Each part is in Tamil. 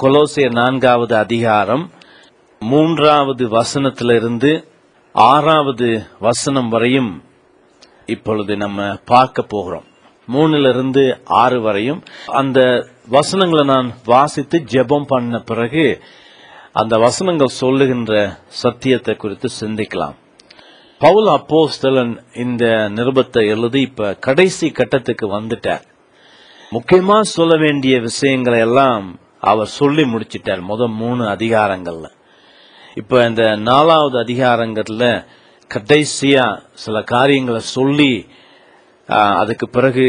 கொலோசியர் நான்காவது அதிகாரம் மூன்றாவது வசனத்திலிருந்து ஆறாவது வசனம் வரையும் இப்பொழுது நம்ம பார்க்க போகிறோம் மூணுல இருந்து ஆறு வரையும் அந்த வசனங்களை நான் வாசித்து ஜெபம் பண்ண பிறகு அந்த வசனங்கள் சொல்லுகின்ற சத்தியத்தை குறித்து சிந்திக்கலாம் பவுல் அப்போஸ்தலன் இந்த நிருபத்தை எழுதி இப்ப கடைசி கட்டத்துக்கு வந்துட்டார் முக்கியமா சொல்ல வேண்டிய விஷயங்களை எல்லாம் அவர் சொல்லி முடிச்சிட்டார் முதல் மூணு அதிகாரங்கள்ல இப்ப இந்த நாலாவது அதிகாரங்கள்ல கடைசியா சில காரியங்களை சொல்லி ஆஹ், அதுக்கு பிறகு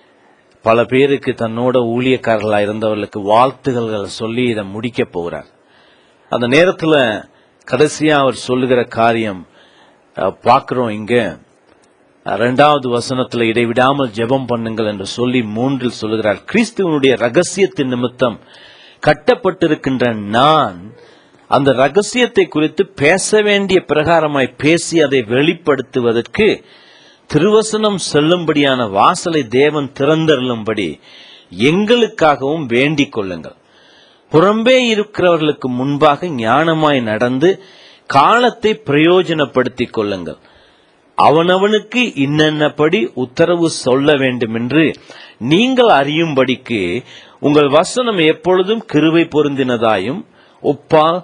பல பேருக்கு தன்னோட ஊழியக்காரர்களா இருந்தவர்களுக்கு வாழ்த்துகள்களை சொல்லி இதை முடிக்க போகிறார் அந்த நேரத்துல கடைசியா அவர் சொல்லுகிற காரியம் அஹ், பார்க்கிறோம் இங்க அஹ், இரண்டாவது வசனத்துல இடைவிடாமல் ஜெபம் பண்ணுங்கள் என்று சொல்லி மூன்றில் சொல்லுகிறார் கிறிஸ்துவனுடைய ரகசியத்தின் நிமித்தம் கட்டப்பட்டிருக்கின்ற நான் அந்த ரகசியத்தை குறித்து பேச வேண்டிய பிரகாரமாய் பேசி அதை வெளிப்படுத்துவதற்கு திருவசனம் செல்லும்படியான வாசலை தேவன் திறந்தருளும்படி எங்களுக்காகவும் வேண்டிக் கொள்ளுங்கள் புறம்பே இருக்கிறவர்களுக்கு முன்பாக ஞானமாய் நடந்து காலத்தை பிரயோஜனப்படுத்திக் கொள்ளுங்கள் அவனவனுக்கு இன்னென்னபடி உத்தரவு சொல்ல வேண்டும் என்று நீங்கள் அறியும்படிக்கு உங்கள் வசனம் எப்பொழுதும் கிருபை பொருந்தினதாயும் ஒப்பால்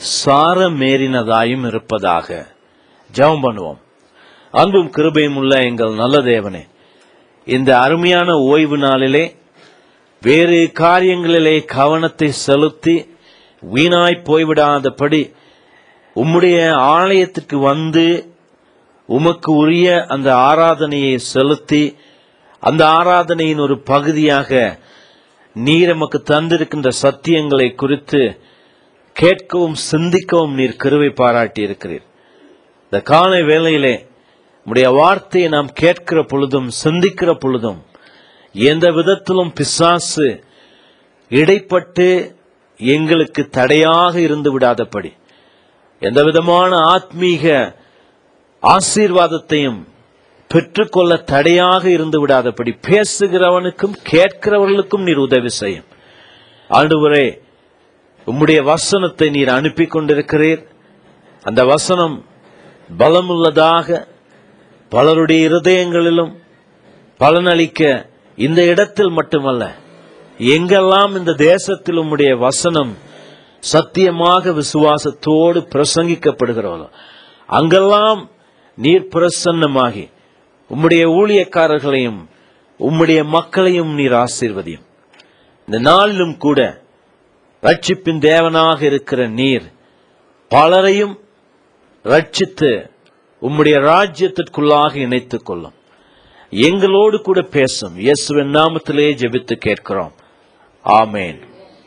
சாரமேறினதாயும் இருப்பதாக ஜெபம் பண்ணுவோம் அன்பும் கிருபையும் உள்ள எங்கள் நல்ல தேவனே இந்த அருமையான ஓய்வு நாளிலே வேறு காரியங்களிலே கவனத்தை செலுத்தி வீணாய் போய்விடாதபடி உம்முடைய ஆலயத்திற்கு வந்து உமக்கு உரிய அந்த ஆராதனையை செலுத்தி அந்த ஆராதனையின் ஒரு பகுதியாக நீர் எமக்கு தந்திருக்கின்ற சத்தியங்களை குறித்து கேட்கவும் சிந்திக்கவும் நீர் கருவை பாராட்டி இருக்கிறீர் இந்த காலை வேளையிலே உம்முடைய வார்த்தையை நாம் கேட்கிற பொழுதும் சிந்திக்கிற பொழுதும் எந்த விதத்திலும் பிசாசு இடைப்பட்டு எங்களுக்கு தடையாக இருந்து விடாதபடி எந்த விதமான ஆத்மீக ஆசீர்வாதத்தையும் பெற்றுக்கொள்ள தடையாக இருந்து விடாதபடி பேசுகிறவனுக்கும் கேட்கிறவர்களுக்கும் நீர் உதவி செய்யும் ஆண்டவரே உம்முடைய வசனத்தை நீர் அனுப்பி கொண்டிருக்கிறீர் அந்த வசனம் பலமுள்ளதாக பலருடைய இருதயங்களிலும் பலனளிக்க இந்த இடத்தில் மட்டுமல்ல எங்கெல்லாம் இந்த தேசத்தில் உம்முடைய வசனம் சத்தியமாக விசுவாசத்தோடு பிரசங்கிக்கப்படுகிறதோ அங்கெல்லாம் நீர் பிரசன்னமாகி உம்முடைய ஊழியக்காரர்களையும் உம்முடைய மக்களையும் நீர் ஆசீர்வதியும் இந்த நாளிலும் கூட ரட்சிப்பின் தேவனாக இருக்கிற நீர் பலரையும் ரட்சித்து உம்முடைய ராஜ்யத்திற்குள்ளாக இணைத்துக் கொள்ளும் எங்களோடு கூட பேசும் இயேசுவின் நாமத்திலே ஜெபித்து கேட்கிறோம் ஆமேன்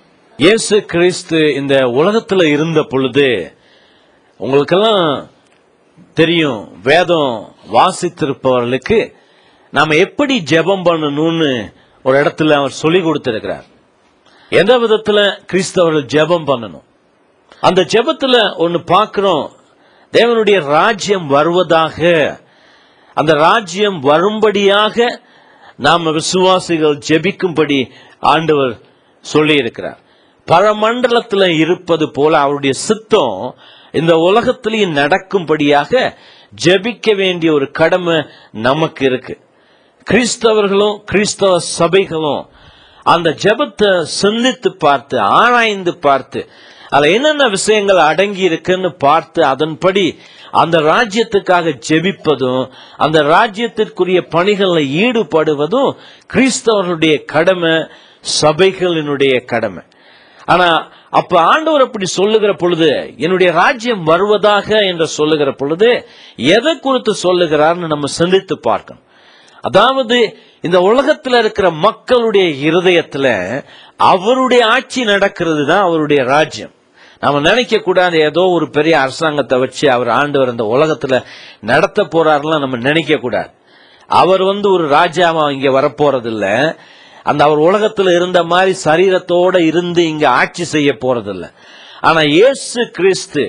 இயேசு கிறிஸ்து இந்த உலகத்துல இருந்த பொழுது உங்களுக்கெல்லாம் தெரியும் வேதம் வாசித்திருப்பவர்களுக்கு நாம எப்படி ஜெபம் பண்ணணும்னு ஒரு இடத்துல அவர் சொல்லி கொடுத்திருக்கிறார் எந்த விதத்துல கிறிஸ்தவர்கள் ஜெபம் பண்ணணும் அந்த ஜெபத்துல ஒன்னு பார்க்கிறோம் தேவனுடைய ராஜ்யம் வருவதாக அந்த ராஜ்யம் வரும்படியாக நாம விசுவாசிகள் ஜெபிக்கும்படி ஆண்டவர் சொல்லி இருக்கிறார் பரமண்டலத்துல இருப்பது போல அவருடைய சித்தம் இந்த உலகத்திலேயும் நடக்கும்படியாக ஜெபிக்க வேண்டிய ஒரு கடமை நமக்கு இருக்கு கிறிஸ்தவர்களும் கிறிஸ்தவ சபைகளும் அந்த ஜெபத்தை சிந்தித்து பார்த்து ஆராய்ந்து பார்த்து அதுல என்னென்ன விஷயங்கள் அடங்கி இருக்குன்னு பார்த்து அதன்படி அந்த ராஜ்யத்துக்காக ஜெபிப்பதும் அந்த ராஜ்யத்திற்குரிய பணிகளில் ஈடுபடுவதும் கிறிஸ்தவர்களுடைய கடமை சபைகளினுடைய கடமை ஆனா அப்ப ஆண்டவர் அப்படி சொல்லுகிற பொழுது என்னுடைய ராஜ்யம் வருவதாக என்று சொல்லுகிற பொழுது எதை குறித்து சொல்லுகிறார்னு நம்ம சிந்தித்து பார்க்கணும் அதாவது இந்த உலகத்துல இருக்கிற மக்களுடைய இருதயத்துல அவருடைய ஆட்சி நடக்கிறது தான் அவருடைய ராஜ்யம் நாம நினைக்க கூடாது ஏதோ ஒரு பெரிய அரசாங்கத்தை வச்சு அவர் ஆண்டவர் இந்த உலகத்துல நடத்த போறாருலாம் நம்ம நினைக்க கூடாது அவர் வந்து ஒரு ராஜாவா இங்க வரப்போறது இல்ல அந்த அவர் உலகத்துல இருந்த மாதிரி சரீரத்தோட இருந்து இங்க ஆட்சி செய்ய போறதில்ல ஆனா இயேசு கிறிஸ்து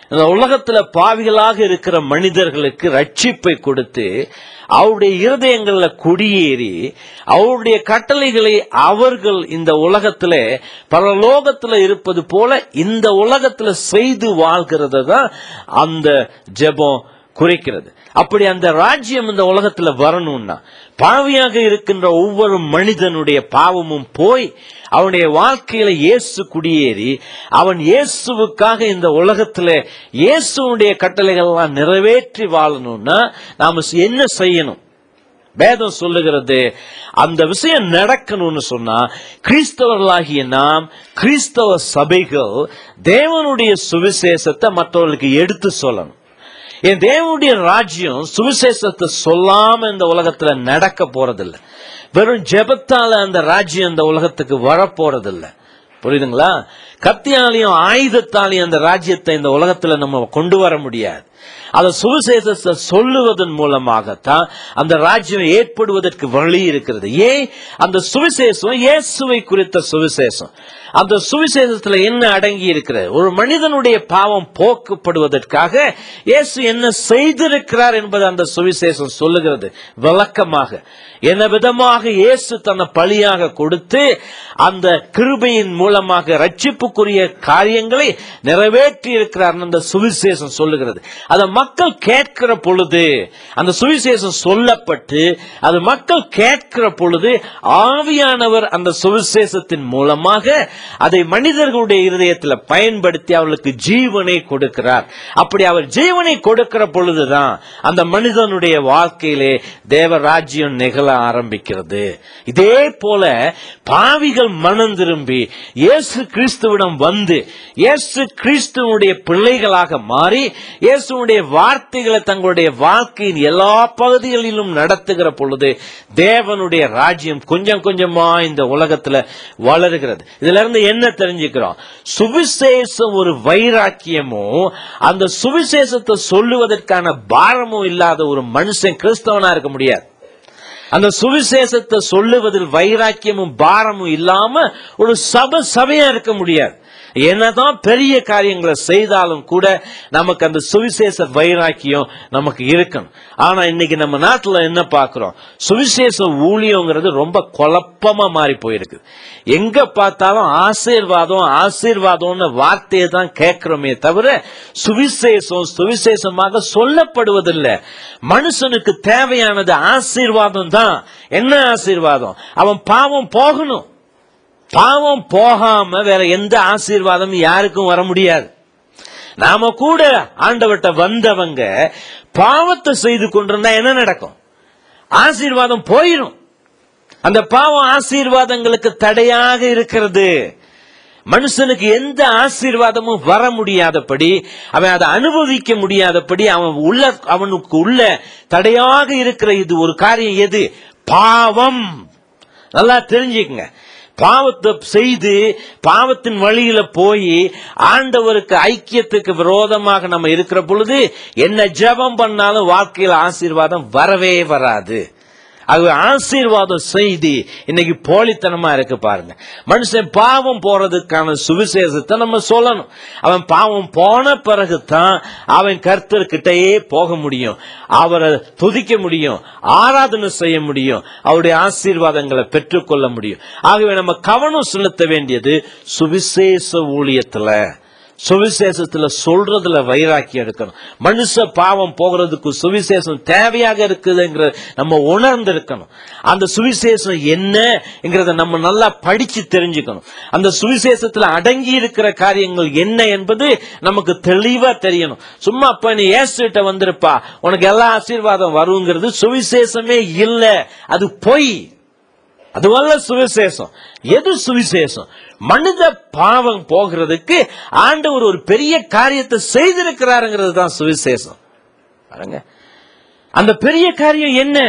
இந்த உலகத்துல பாவிகளாக இருக்கிற மனிதர்களுக்கு ரட்சிப்பை கொடுத்து அவருடைய இருதயங்கள்ல குடியேறி அவருடைய கட்டளைகளை அவர்கள் இந்த உலகத்துல பரலோகத்துல இருப்பது போல இந்த உலகத்துல செய்து வாழ்கிறத தான் அந்த ஜெபம் குறிக்கிறது அப்படி அந்த ராஜ்யம் இந்த உலகத்துல வரணும்னா பாவியாக இருக்கின்ற ஒவ்வொரு மனிதனுடைய பாவமும் போய் அவனுடைய வாழ்க்கையில இயேசு குடியேறி அவன் இயேசுவுக்காக இந்த உலகத்துல இயேசுடைய கட்டளைகள் எல்லாம் நிறைவேற்றி வாழணும்னா நாம என்ன செய்யணும் வேதம் சொல்லுகிறது அந்த விஷயம் நடக்கணும்னு சொன்னா கிறிஸ்தவர்களாகிய நாம் கிறிஸ்தவ சபைகள் தேவனுடைய சுவிசேஷத்தை மற்றவர்களுக்கு எடுத்து சொல்லணும் என் தேவனுடைய ராஜ்யம் சுவிசேஷத்தை சொல்லாம இந்த உலகத்துல நடக்க போறதில்ல வெறும் ஜெபத்தால அந்த ராஜ்யம் இந்த உலகத்துக்கு வரப்போறதில்ல புரியுதுங்களா கத்தியாலையும் ஆயுதத்தாலையும் அந்த ராஜ்யத்தை இந்த உலகத்துல நம்ம கொண்டு வர முடியாது அதை சுவிசேஷத்தை சொல்லுவதன் மூலமாகத்தான் அந்த ராஜ்யம் ஏற்படுவதற்கு வழி இருக்கிறது ஏன் அந்த சுவிசேஷம் இயேசுவை குறித்த சுவிசேஷம் அந்த சுவிசேஷத்துல என்ன அடங்கி இருக்கிறது ஒரு மனிதனுடைய பாவம் போக்கப்படுவதற்காக இயேசு என்ன செய்திருக்கிறார் என்பது அந்த சுவிசேஷம் சொல்லுகிறது விளக்கமாக என்ன விதமாக இயேசு தன்னை பலியாக கொடுத்து அந்த கிருபையின் மூலமாக ரட்சிப்புக்குரிய காரியங்களை நிறைவேற்றி இருக்கிறார் அந்த சுவிசேஷம் சொல்லுகிறது அதை மக்கள் கேட்கிற பொழுது அந்த சுவிசேஷம் சொல்லப்பட்டு அது மக்கள் கேட்கிற பொழுது ஆவியானவர் அந்த சுவிசேஷத்தின் மூலமாக அதை மனிதர்களுடைய இருதயத்தில் பயன்படுத்தி அவர்களுக்கு ஜீவனை கொடுக்கிறார் அப்படி அவர் ஜீவனை கொடுக்கிற பொழுதுதான் அந்த மனிதனுடைய வாழ்க்கையிலே தேவ ராஜ்யம் நிகழ ஆரம்பிக்கிறது இதே போல பாவிகள் மனம் திரும்பி இயேசு கிறிஸ்துவிடம் வந்து இயேசு கிறிஸ்துவனுடைய பிள்ளைகளாக மாறி இயேசுடைய வார்த்தைகளை தங்களுடைய வாழ்க்கையின் எல்லா பகுதிகளிலும் நடத்துகிற பொழுது தேவனுடைய ராஜ்யம் கொஞ்சம் கொஞ்சமா இந்த உலகத்துல வளருகிறது இதுல இருந்து என்ன தெரிஞ்சுக்கிறோம் சுவிசேஷம் ஒரு வைராக்கியமும் அந்த சுவிசேஷத்தை சொல்லுவதற்கான பாரமும் இல்லாத ஒரு மனுஷன் கிறிஸ்தவனா இருக்க முடியாது அந்த சுவிசேஷத்தை சொல்லுவதில் வைராக்கியமும் பாரமும் இல்லாம ஒரு சபை சபையா இருக்க முடியாது என்னதான் பெரிய காரியங்களை செய்தாலும் கூட நமக்கு அந்த சுவிசேஷ வைராக்கியம் நமக்கு இருக்கணும் ஆனா இன்னைக்கு நம்ம நாட்டுல என்ன பார்க்கிறோம் சுவிசேஷ ஊழியங்கிறது ரொம்ப குழப்பமா மாறி போயிருக்கு எங்க பார்த்தாலும் ஆசீர்வாதம் ஆசீர்வாதம்னு வார்த்தையை தான் கேட்கிறோமே தவிர சுவிசேஷம் சுவிசேஷமாக சொல்லப்படுவதில்லை மனுஷனுக்கு தேவையானது ஆசீர்வாதம் தான் என்ன ஆசீர்வாதம் அவன் பாவம் போகணும் பாவம் போகாம வேற எந்த ஆசீர்வாதமும் யாருக்கும் வர முடியாது நாம கூட ஆண்டவர்கிட்ட வந்தவங்க பாவத்தை செய்து கொண்டிருந்தா என்ன நடக்கும் ஆசீர்வாதம் போயிடும் அந்த பாவம் ஆசீர்வாதங்களுக்கு தடையாக இருக்கிறது மனுஷனுக்கு எந்த ஆசீர்வாதமும் வர முடியாதபடி அவன் அதை அனுபவிக்க முடியாதபடி அவன் உள்ள அவனுக்கு உள்ள தடையாக இருக்கிற இது ஒரு காரியம் எது பாவம் நல்லா தெரிஞ்சுக்கங்க பாவத்தை செய்து பாவத்தின் வழியில போய் ஆண்டவருக்கு ஐக்கியத்துக்கு விரோதமாக நம்ம இருக்கிற பொழுது என்ன ஜெபம் பண்ணாலும் வாழ்க்கையில் ஆசீர்வாதம் வரவே வராது அது ஆசீர்வாதம் செய்தி இன்னைக்கு போலித்தனமா இருக்கு பாருங்க மனுஷன் பாவம் போறதுக்கான சுவிசேஷத்தை நம்ம சொல்லணும் அவன் பாவம் போன பிறகுதான் அவன் கர்த்தர்கிட்டயே போக முடியும் அவரை துதிக்க முடியும் ஆராதனை செய்ய முடியும் அவருடைய ஆசீர்வாதங்களை பெற்றுக்கொள்ள முடியும் ஆகவே நம்ம கவனம் செலுத்த வேண்டியது சுவிசேஷ ஊழியத்துல சுவிசேஷத்துல சொல்றதுல வைராக்கியம் இருக்கணும் மனுஷ பாவம் போகிறதுக்கு சுவிசேஷம் தேவையாக இருக்குதுங்கிற நம்ம உணர்ந்து இருக்கணும் அந்த சுவிசேஷம் என்னங்கிறத நம்ம நல்லா படிச்சு தெரிஞ்சுக்கணும் அந்த சுவிசேஷத்துல அடங்கி இருக்கிற காரியங்கள் என்ன என்பது நமக்கு தெளிவா தெரியணும் சும்மா அப்ப நீ ஏசுகிட்ட வந்திருப்பா உனக்கு எல்லா ஆசீர்வாதம் வருங்கிறது சுவிசேஷமே இல்லை அது பொய் அதுவல்ல சுவிசேஷம் எது சுவிசேஷம் மனித பாவம் போகிறதுக்கு ஆண்டவர் ஒரு பெரிய காரியத்தை செய்திருக்கிறாருங்கிறது தான் சுவிசேஷம் பாருங்க அந்த பெரிய காரியம் என்ன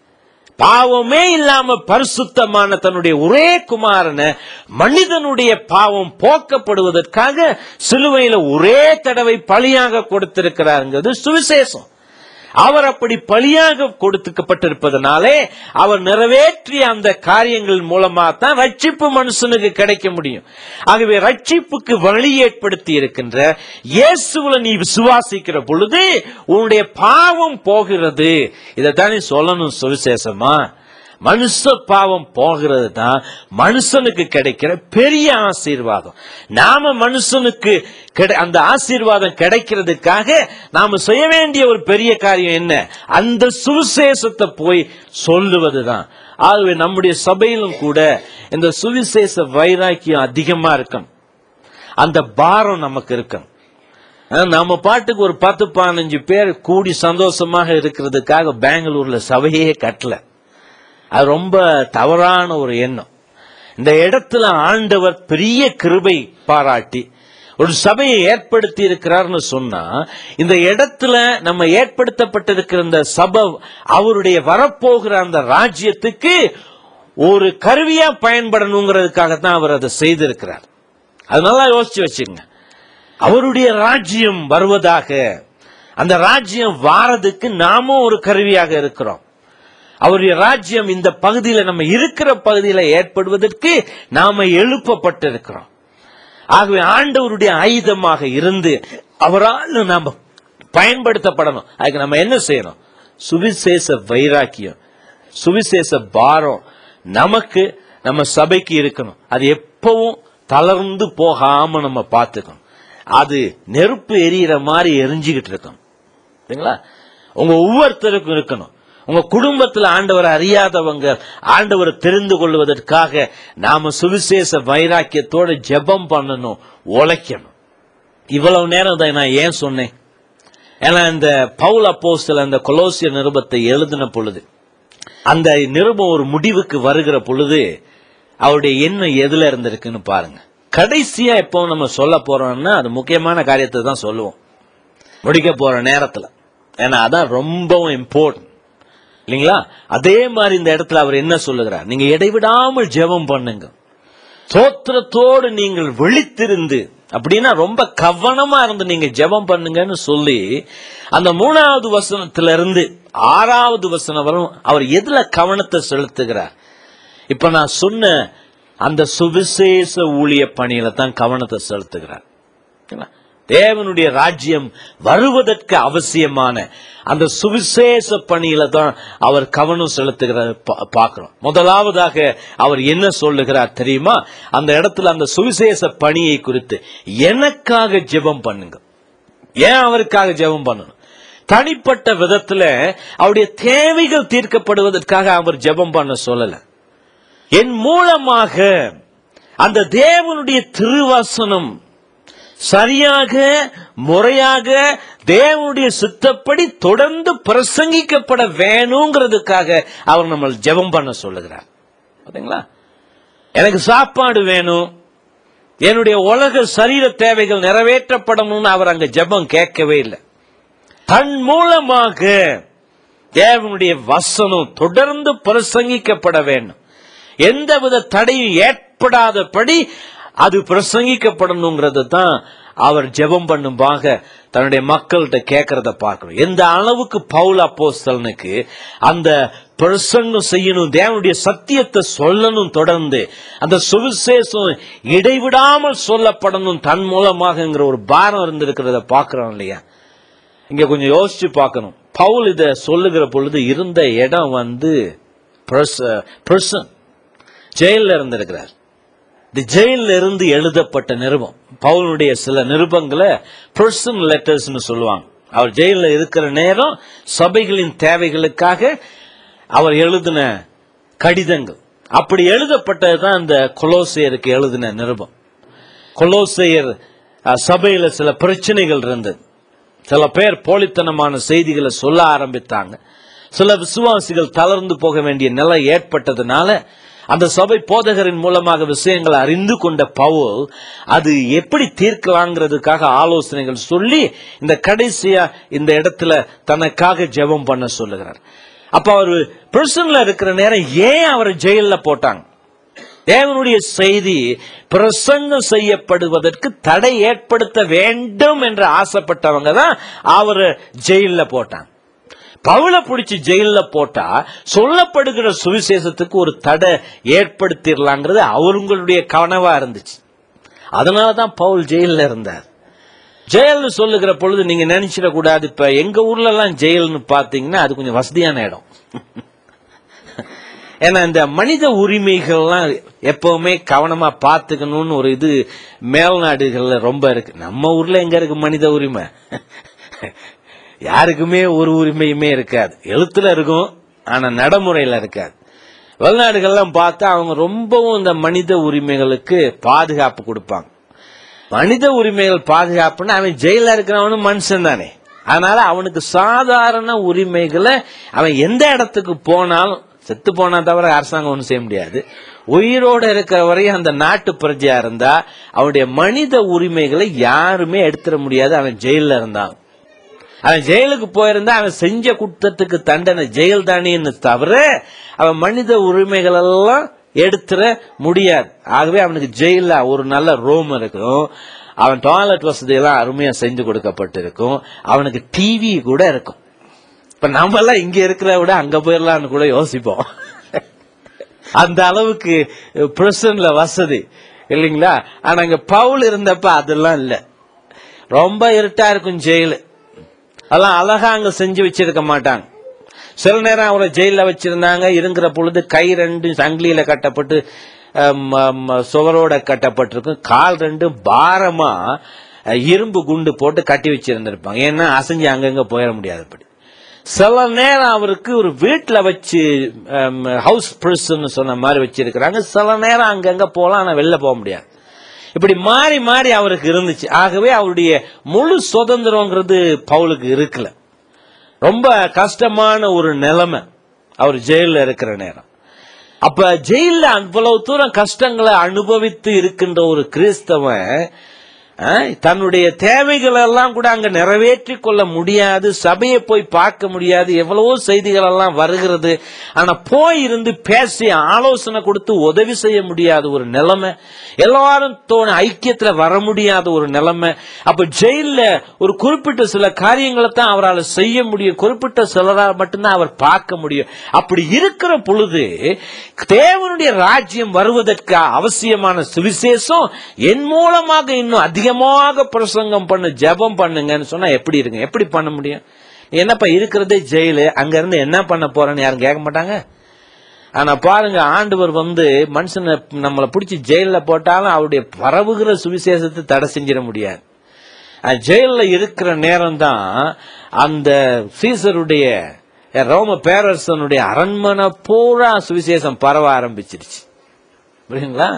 பாவமே இல்லாம பரிசுத்தமான தன்னுடைய ஒரே குமாரனை மனிதனுடைய பாவம் போக்கப்படுவதற்காக சிலுவையில ஒரே தடவை பலியாக கொடுத்திருக்கிறாருங்கிறது சுவிசேஷம் அவர் அப்படி பலியாக கொடுத்துக்கப்பட்டிருப்பதனாலே அவர் நிறைவேற்றிய அந்த காரியங்கள் மூலமா தான் ரட்சிப்பு மனுஷனுக்கு கிடைக்க முடியும் ஆகவே ரட்சிப்புக்கு வழி ஏற்படுத்தி இருக்கின்ற இயேசுல நீ விசுவாசிக்கிற பொழுது உன்னுடைய பாவம் போகிறது இதைத்தானே சொல்லணும் சுவிசேஷமா மனுஷ பாவம் போகிறது தான் மனுஷனுக்கு கிடைக்கிற பெரிய ஆசீர்வாதம் நாம மனுஷனுக்கு கிடை- அந்த ஆசீர்வாதம் கிடைக்கிறதுக்காக நாம செய்ய வேண்டிய ஒரு பெரிய காரியம் என்ன அந்த சுவிசேஷத்தை போய் சொல்லுவதுதான் ஆகவே நம்முடைய சபையிலும் கூட இந்த சுவிசேஷ வைராக்கியம் அதிகமா இருக்கும் அந்த பாரம் நமக்கு இருக்கும் அஹ் நம்ம பாட்டுக்கு ஒரு பத்து பதினஞ்சு பேர் கூடி சந்தோஷமாக இருக்கிறதுக்காக பெங்களூர்ல சபையே கட்டல அது ரொம்ப தவறான ஒரு எண்ணம் இந்த இடத்துல ஆண்டவர் பெரிய கிருபை பாராட்டி ஒரு சபையை ஏற்படுத்தி இருக்கிறார்னு சொன்னா இந்த இடத்துல நம்ம ஏற்படுத்தப்பட்டிருக்கிற இந்த சபை அவருடைய வரப்போகிற அந்த ராஜ்யத்துக்கு ஒரு கருவியா பயன்படணுங்கிறதுக்காக தான் அவர் அதை செய்திருக்கிறார் அதனால யோசிச்சு வச்சுங்க அவருடைய ராஜ்யம் வருவதாக அந்த ராஜ்யம் வாரதுக்கு நாமும் ஒரு கருவியாக இருக்கிறோம் அவருடைய ராஜ்யம் இந்த பகுதியில நம்ம இருக்கிற பகுதியில ஏற்படுவதற்கு நாம எழுப்பப்பட்டிருக்கிறோம் ஆகவே ஆண்டவருடைய ஆயுதமாக இருந்து அவரால் நாம பயன்படுத்தப்படணும் அதுக்கு நம்ம என்ன செய்யணும் சுவிசேஷ வைராக்கியம் சுவிசேஷ பாரம் நமக்கு நம்ம சபைக்கு இருக்கணும் அது எப்பவும் தளர்ந்து போகாம நம்ம பார்த்துக்கணும் அது நெருப்பு எரியிற மாதிரி எரிஞ்சுக்கிட்டு இருக்கணும் சரிங்களா உங்க ஒவ்வொருத்தருக்கும் இருக்கணும் உங்க குடும்பத்துல ஆண்டவரை அறியாதவங்க ஆண்டவரை தெரிந்து கொள்வதற்காக நாம சுவிசேஷ வைராக்கியத்தோட ஜெபம் பண்ணணும் உழைக்கணும் இவ்வளவு நேரம் தான் நான் ஏன் சொன்னேன் ஏன்னா இந்த பவுல் அப்போஸ்தலர் அந்த கொலோசிய நிருபத்தை எழுதின பொழுது அந்த நிருபம் ஒரு முடிவுக்கு வருகிற பொழுது அவருடைய எண்ணம் எதுல இருந்திருக்குன்னு பாருங்க கடைசியா எப்போ நம்ம சொல்ல போறோம்னா அது முக்கியமான காரியத்தை தான் சொல்லுவோம் முடிக்க போற நேரத்துல ஏன்னா அதான் ரொம்பவும் இம்பார்ட்டன்ட் இல்லைங்களா அதே மாதிரி இந்த இடத்துல அவர் என்ன சொல்லுகிறார் நீங்க இடைவிடாமல் ஜெபம் பண்ணுங்க சோத்திரத்தோடு நீங்கள் விழித்திருந்து அப்படின்னா ரொம்ப கவனமா இருந்து நீங்க ஜெபம் பண்ணுங்கன்னு சொல்லி அந்த மூணாவது வசனத்துல இருந்து ஆறாவது வசனம் வரும் அவர் எதுல கவனத்தை செலுத்துகிறார் இப்ப நான் சொன்ன அந்த சுவிசேஷ ஊழிய பணியில தான் கவனத்தை செலுத்துகிறார் ஓகேங்களா? தேவனுடைய ராஜ்யம் வருவதற்கு அவசியமான அந்த சுவிசேஷ பணியில தான் அவர் கவனம் செலுத்துகிறார் பா- பார்க்கிறோம் முதலாவதாக அவர் என்ன சொல்லுகிறார் தெரியுமா அந்த இடத்துல அந்த சுவிசேஷ பணியை குறித்து எனக்காக ஜெபம் பண்ணுங்க ஏன் அவருக்காக ஜெபம் பண்ணணும் தனிப்பட்ட விதத்துல அவருடைய தேவைகள் தீர்க்கப்படுவதற்காக அவர் ஜெபம் பண்ண சொல்லல என் மூலமாக அந்த தேவனுடைய திருவசனம் சரியாக முறையாக தேவனுடைய சித்தப்படி தொடர்ந்து பிரசங்கிக்கப்பட வேணுங்கிறதுக்காக அவர் நம்ம ஜெபம் பண்ண சொல்லுகிறார் பாத்தீங்களா எனக்கு சாப்பாடு வேணும் என்னுடைய உலக சரீர தேவைகள் நிறைவேற்றப்படணும்னு அவர் அங்க ஜெபம் கேட்கவே இல்லை தன் மூலமாக தேவனுடைய வசனம் தொடர்ந்து பிரசங்கிக்கப்பட வேண்டும் எந்தவித தடையும் ஏற்படாதபடி அது பிரசங்கிக்கப்படணுங்கிறது தான் அவர் ஜெபம் பண்ணும்பாக தன்னுடைய மக்கள்கிட்ட கேட்கறத பார்க்கணும் எந்த அளவுக்கு பவுல் அப்போஸ்தலனுக்கு அந்த பிரசங்கம் செய்யணும் தேவனுடைய சத்தியத்தை சொல்லணும் தொடர்ந்து அந்த சுவிசேஷம் இடைவிடாமல் சொல்லப்படணும் தன் மூலமாகங்கிற ஒரு பாரம் இருந்திருக்கிறத பார்க்கிறோம் இல்லையா இங்க கொஞ்சம் யோசிச்சு பார்க்கணும் பவுல் இத சொல்லுகிற பொழுது இருந்த இடம் வந்து பிரசன் ஜெயில இருந்திருக்கிறார் இந்த ஜெயில இருந்து எழுதப்பட்ட நிருபம் பவுலுடைய சில நிருபங்களை பர்சன் லெட்டர்ஸ்னு சொல்லுவாங்க அவர் ஜெயில இருக்கிற நேரம் சபைகளின் தேவைகளுக்காக அவர் எழுதின கடிதங்கள் அப்படி எழுதப்பட்டது தான் இந்த கொலோசையருக்கு எழுதின நிருபம் கொலோசையர் அஹ், சபையில சில பிரச்சனைகள் இருந்தது சில பேர் போலித்தனமான செய்திகளை சொல்ல ஆரம்பித்தாங்க சில விசுவாசிகள் தளர்ந்து போக வேண்டிய நிலை ஏற்பட்டதுனால அந்த சபை போதகரின் மூலமாக விஷயங்களை அறிந்து கொண்ட பவுல் அது எப்படி தீர்க்கலாங்கிறதுக்காக ஆலோசனைகள் சொல்லி இந்த கடைசியா இந்த இடத்துல தனக்காக ஜெபம் பண்ண சொல்லுகிறார் அப்ப அவர் பிரசன்ல இருக்கிற நேரம் ஏன் அவரை ஜெயில்ல போட்டாங்க தேவனுடைய செய்தி பிரசங்கம் செய்யப்படுவதற்கு தடை ஏற்படுத்த வேண்டும் என்று ஆசைப்பட்டவங்க தான் அவரை ஜெயில்ல போட்டாங்க பவுல பிடிச்சி ஜெயில போட்டா சொல்லப்படுகிற சுவிசேஷத்துக்கு ஒரு தடை ஏற்படுத்திடலாங்கிறது அவங்களுடைய கனவா இருந்துச்சு அதனாலதான் பவுல் ஜெயில இருந்தார் ஜெயல்னு சொல்லுகிற பொழுது நீங்க நினைச்சிட கூடாது இப்ப எங்க ஊர்ல எல்லாம் ஜெயில்னு பாத்தீங்கன்னா அது கொஞ்சம் வசதியான இடம் ஏன்னா இந்த மனித உரிமைகள்லாம் எப்பவுமே கவனமா பாத்துக்கணும்னு ஒரு இது மேல்நாடுகள்ல ரொம்ப இருக்கு நம்ம ஊர்ல எங்க இருக்கு மனித உரிமை யாருக்குமே ஒரு உரிமையுமே இருக்காது எழுத்துல இருக்கும் ஆனா நடைமுறையில இருக்காது வெளிநாடுகள்லாம் பார்த்தா அவங்க ரொம்பவும் இந்த மனித உரிமைகளுக்கு பாதுகாப்பு கொடுப்பாங்க மனித உரிமைகள் பாதுகாப்புன்னா அவன் ஜெயில இருக்கிறவனும் மனுஷன் தானே அதனால அவனுக்கு சாதாரண உரிமைகளை அவன் எந்த இடத்துக்கு போனாலும் செத்து போனா தவிர அரசாங்கம் ஒன்றும் செய்ய முடியாது உயிரோட இருக்கிற வரையும் அந்த நாட்டு பிரஜையா இருந்தா அவனுடைய மனித உரிமைகளை யாருமே எடுத்துட முடியாது அவன் ஜெயில இருந்தான் அவன் ஜெயிலுக்கு போயிருந்தா அவன் செஞ்ச குற்றத்துக்கு தண்டனை ஜெயில் தானேன்னு தவிர அவன் மனித உரிமைகள் எல்லாம் எடுத்துட முடியாது ஆகவே அவனுக்கு ஜெயில ஒரு நல்ல ரூம் இருக்கும் அவன் டாய்லெட் வசதி எல்லாம் அருமையா செஞ்சு கொடுக்கப்பட்டிருக்கும் அவனுக்கு டிவி கூட இருக்கும் இப்ப நம்ம எல்லாம் இங்க இருக்கிற விட அங்க போயிடலாம்னு கூட யோசிப்போம் அந்த அளவுக்கு பிரசன்ல வசதி இல்லைங்களா ஆனா இங்க பவுல் இருந்தப்ப அதெல்லாம் இல்ல ரொம்ப இருட்டா இருக்கும் ஜெயிலு அதெல்லாம் அழகா அங்க செஞ்சு வச்சிருக்க மாட்டாங்க சில நேரம் அவரை ஜெயில வச்சிருந்தாங்க இருக்கிற பொழுது கை ரெண்டு சங்கிலியில கட்டப்பட்டு அம், அம், சுவரோட கட்டப்பட்டிருக்கும் கால் ரெண்டும் பாரமா அஹ், இரும்பு குண்டு போட்டு கட்டி வச்சிருந்திருப்பாங்க ஏன்னா அசைஞ்சு அங்கங்க போயிட முடியாதபடி சில நேரம் அவருக்கு ஒரு வீட்டில் வச்சு ஹவுஸ் பிரிசன் சொன்ன மாதிரி வச்சிருக்கிறாங்க சில நேரம் அங்கங்க போகலாம் ஆனா வெளில போக முடியாது இப்படி மாறி மாறி அவருக்கு இருந்துச்சு ஆகவே அவருடைய முழு சுதந்திரங்கிறது பவுலுக்கு இருக்கல ரொம்ப கஷ்டமான ஒரு நிலைமை அவர் ஜெயில இருக்கிற நேரம் அப்ப ஜெயில அவ்வளவு தூரம் கஷ்டங்களை அனுபவித்து இருக்கின்ற ஒரு கிறிஸ்தவன் அஹ், தன்னுடைய தேவைகள் எல்லாம் கூட அங்க நிறைவேற்றி கொள்ள முடியாது சபையை போய் பார்க்க முடியாது எவ்வளவோ செய்திகள் எல்லாம் வருகிறது ஆனா போய் இருந்து பேசி ஆலோசனை கொடுத்து உதவி செய்ய முடியாத ஒரு நிலைமை எல்லாரும் தோண ஐக்கியத்துல வர முடியாத ஒரு நிலைமை அப்ப ஜெயில்ல ஒரு குறிப்பிட்ட சில காரியங்களை தான் அவரால் செய்ய முடியும் குறிப்பிட்ட சிலரால் மட்டும்தான் அவர் பார்க்க முடியும் அப்படி இருக்கிற பொழுது தேவனுடைய ராஜ்யம் வருவதற்கு அவசியமான சுவிசேஷம் என் மூலமாக இன்னும் அதிகமாக பிரசங்கம் பண்ணு ஜெபம் பண்ணுங்கன்னு சொன்னா எப்படி இருக்கு எப்படி பண்ண முடியும் என்னப்பா இருக்கிறதே ஜெயிலு அங்க இருந்து என்ன பண்ண போறேன்னு யாரும் கேட்க மாட்டாங்க ஆனா பாருங்க ஆண்டவர் வந்து மனுஷனை நம்மளை பிடிச்சி ஜெயில போட்டாலும் அவருடைய பரவுகிற சுவிசேஷத்தை தடை செஞ்சிட முடியாது அஹ் ஜெயில்ல இருக்கிற நேரம் தான் அந்த சீசருடைய ரோம பேரரசனுடைய அரண்மனை பூரா சுவிசேஷம் பரவ ஆரம்பிச்சிருச்சு புரியுங்களா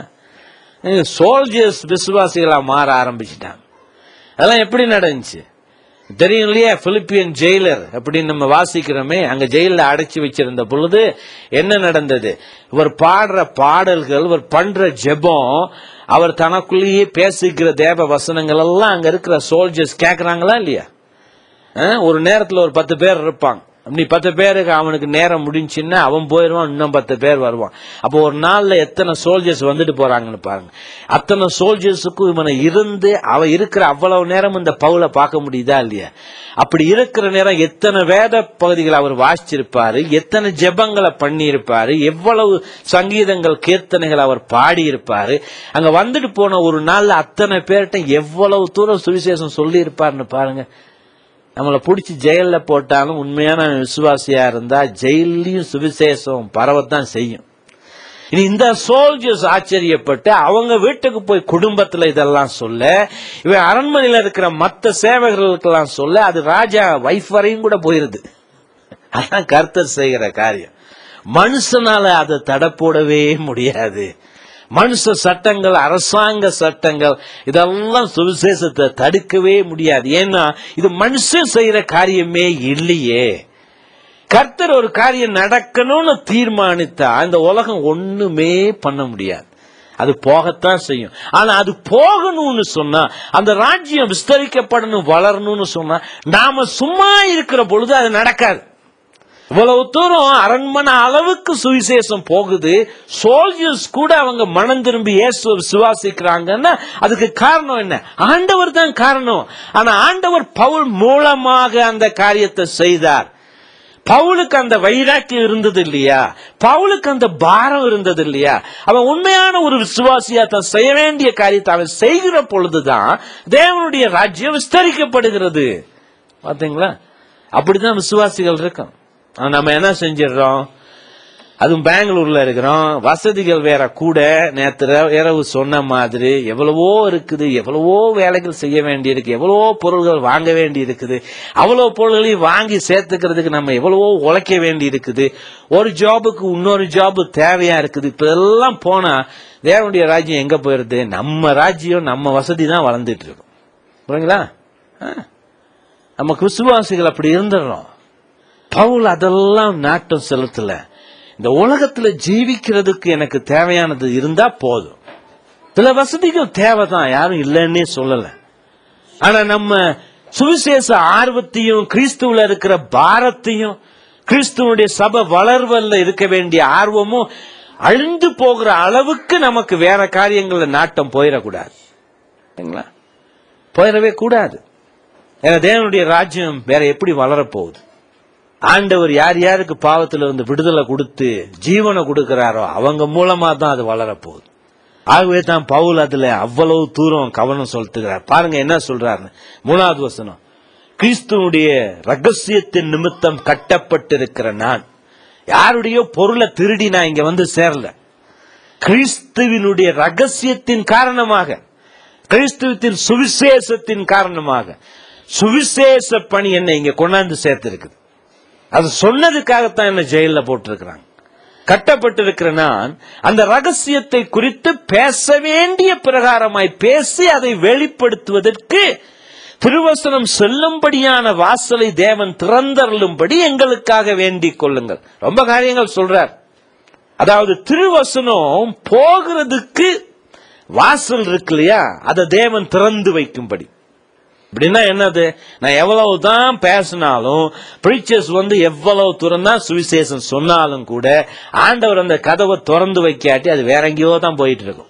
சோல்ஜர்ஸ் விசுவாசிகளா மாற ஆரம்பிச்சிட்டாங்க அதெல்லாம் எப்படி நடந்துச்சு தெரியும் இல்லையா பிலிப்பியன் ஜெயிலர் அப்படின்னு நம்ம வாசிக்கிறோமே அங்க ஜெயில அடைச்சி வச்சிருந்த பொழுது என்ன நடந்தது இவர் பாடுற பாடல்கள் இவர் பண்ற ஜெபம் அவர் தனக்குள்ளேயே பேசிக்கிற தேவ வசனங்கள் எல்லாம் அங்க இருக்கிற சோல்ஜர்ஸ் கேக்குறாங்களா இல்லையா அஹ், ஒரு நேரத்துல ஒரு பத்து பேர் இருப்பாங்க அப்படி பத்து பேருக்கு அவனுக்கு நேரம் முடிஞ்சுன்னா அவன் போயிடுவான் இன்னும் பத்து பேர் வருவான் அப்போ ஒரு நாள்ல எத்தனை சோல்ஜர்ஸ் வந்துட்டு போறாங்கன்னு பாருங்க அத்தனை சோல்ஜர்ஸுக்கும் இவனை இருந்து அவன் இருக்கிற அவ்வளவு நேரம் இந்த பவுலை பார்க்க முடியுதா இல்லையா அப்படி இருக்கிற நேரம் எத்தனை வேத பகுதிகள் அவர் வாசிச்சிருப்பாரு எத்தனை ஜெபங்களை பண்ணியிருப்பாரு எவ்வளவு சங்கீதங்கள் கீர்த்தனைகள் அவர் பாடியிருப்பாரு அங்க வந்துட்டு போன ஒரு நாள்ல அத்தனை பேர்கிட்ட எவ்வளவு தூரம் சுவிசேஷம் சொல்லி இருப்பாருன்னு பாருங்க நம்மளை பிடிச்சி ஜெயில்ல போட்டாலும் உண்மையான விசுவாசியா இருந்தா ஜெயிலையும் சுவிசேஷம் பரவத்தான் செய்யும் இனி இந்த சோல்ஜர்ஸ் ஆச்சரியப்பட்டு அவங்க வீட்டுக்கு போய் குடும்பத்துல இதெல்லாம் சொல்ல இவன் அரண்மனையில இருக்கிற மத்த சேவகர்களுக்கெல்லாம் சொல்ல அது ராஜா வைஃப் வரையும் கூட போயிருது அதான் கர்த்தர் செய்கிற காரியம் மனுஷனால அதை தடை போடவே முடியாது மனுஷ சட்டங்கள் அரசாங்க சட்டங்கள் இதெல்லாம் சுவிசேஷத்தை தடுக்கவே முடியாது ஏன்னா இது மனுஷன் செய்யற காரியமே இல்லையே கர்த்தர் ஒரு காரியம் நடக்கணும்னு தீர்மானித்தா இந்த உலகம் ஒண்ணுமே பண்ண முடியாது அது போகத்தான் செய்யும் ஆனா அது போகணும்னு சொன்னா அந்த ராஜ்யம் விஸ்தரிக்கப்படணும் வளரணும்னு சொன்னா நாம சும்மா இருக்கிற பொழுது அது நடக்காது இவ்வளவு தூரம் அரண்மனை அளவுக்கு சுவிசேஷம் போகுது சோல்ஜர்ஸ் கூட அவங்க மனம் திரும்பி இயேசுவை விசுவாசிக்கிறாங்கன்னா அதுக்கு காரணம் என்ன ஆண்டவர் தான் காரணம் ஆனா ஆண்டவர் பவுல் மூலமாக அந்த காரியத்தை செய்தார் பவுலுக்கு அந்த வைராக்கியம் இருந்தது இல்லையா பவுலுக்கு அந்த பாரம் இருந்தது இல்லையா அவன் உண்மையான ஒரு விசுவாசியா தான் செய்ய வேண்டிய காரியத்தை அவன் செய்கிற பொழுதுதான் தேவனுடைய ராஜ்யம் விஸ்தரிக்கப்படுகிறது பாத்தீங்களா அப்படிதான் விசுவாசிகள் இருக்கும் ஆனா நம்ம என்ன செஞ்சிடறோம் அதுவும் பெங்களூர்ல இருக்கிறோம் வசதிகள் வேற கூட நேற்று இரவு- இரவு சொன்ன மாதிரி எவ்வளவோ இருக்குது எவ்வளவோ வேலைகள் செய்ய வேண்டியிருக்கு எவ்வளவோ பொருள்கள் வாங்க வேண்டி இருக்குது அவ்வளவு பொருள்களையும் வாங்கி சேர்த்துக்கிறதுக்கு நம்ம எவ்வளவோ உழைக்க வேண்டி இருக்குது ஒரு ஜாபுக்கு இன்னொரு ஜாப் தேவையா இருக்குது இப்ப எல்லாம் போனா தேவனுடைய ராஜ்யம் எங்க போயிருது நம்ம ராஜ்யம் நம்ம வசதி தான் வளர்ந்துட்டு இருக்கும் புரியுங்களா ஆ. நமக்கு விசுவாசிகள் அப்படி இருந்துடுறோம் பவுல் அதெல்லாம் நாட்டம் செலுத்தல இந்த உலகத்துல ஜீவிக்கிறதுக்கு எனக்கு தேவையானது இருந்தா போதும் சில வசதிகள் தேவைதான் யாரும் இல்லைன்னே சொல்லல ஆனா நம்ம சுவிசேஷ ஆர்வத்தையும் கிறிஸ்துவுல இருக்கிற பாரத்தையும் கிறிஸ்துவனுடைய சபை வளர்வல்ல இருக்க வேண்டிய ஆர்வமும் அழிந்து போகிற அளவுக்கு நமக்கு வேற காரியங்கள்ல நாட்டம் போயிடக்கூடாது சரிங்களா? போயிடவே கூடாது ஏன்னா தேவனுடைய ராஜ்யம் வேற எப்படி வளரப்போகுது ஆண்டவர் யார் யாருக்கு பாவத்துல இருந்து விடுதலை கொடுத்து ஜீவனை கொடுக்கிறாரோ அவங்க மூலமா தான் அது வளரப்போகுது ஆகவே தான் பவுல் அதுல அவ்வளவு தூரம் கவனம் செலுத்துகிறார் பாருங்க என்ன சொல்றாருன்னு மூணாவது வசனம் கிறிஸ்துவனுடைய ரகசியத்தின் நிமித்தம் கட்டப்பட்டிருக்கிற நான் யாருடைய பொருளை திருடி நான் இங்க வந்து சேரல கிறிஸ்துவினுடைய ரகசியத்தின் காரணமாக கிறிஸ்துவத்தின் சுவிசேஷத்தின் காரணமாக சுவிசேஷ பணி என்னை இங்க கொண்டாந்து சேர்த்திருக்குது அது சொன்னதுக்காகத்தான் என்ன ஜெயில போட்டிருக்கிறாங்க கட்டப்பட்டிருக்கிற நான் அந்த ரகசியத்தை குறித்து பேச வேண்டிய பிரகாரமாய் பேசி அதை வெளிப்படுத்துவதற்கு திருவசனம் செல்லும்படியான வாசலை தேவன் திறந்தருளும்படி எங்களுக்காக வேண்டிக் கொள்ளுங்கள் ரொம்ப காரியங்கள் சொல்றார் அதாவது திருவசனம் போகிறதுக்கு வாசல் இருக்கு இல்லையா அதை தேவன் திறந்து வைக்கும்படி அப்படின்னா என்னது நான் எவ்வளவுதான் பேசினாலும் பிரீச்சர்ஸ் வந்து எவ்வளவு தூரம் தான் சுவிசேஷம் சொன்னாலும் கூட ஆண்டவர் அந்த கதவை திறந்து வைக்காட்டி அது வேற எங்கேயோ தான் போயிட்டு இருக்கும்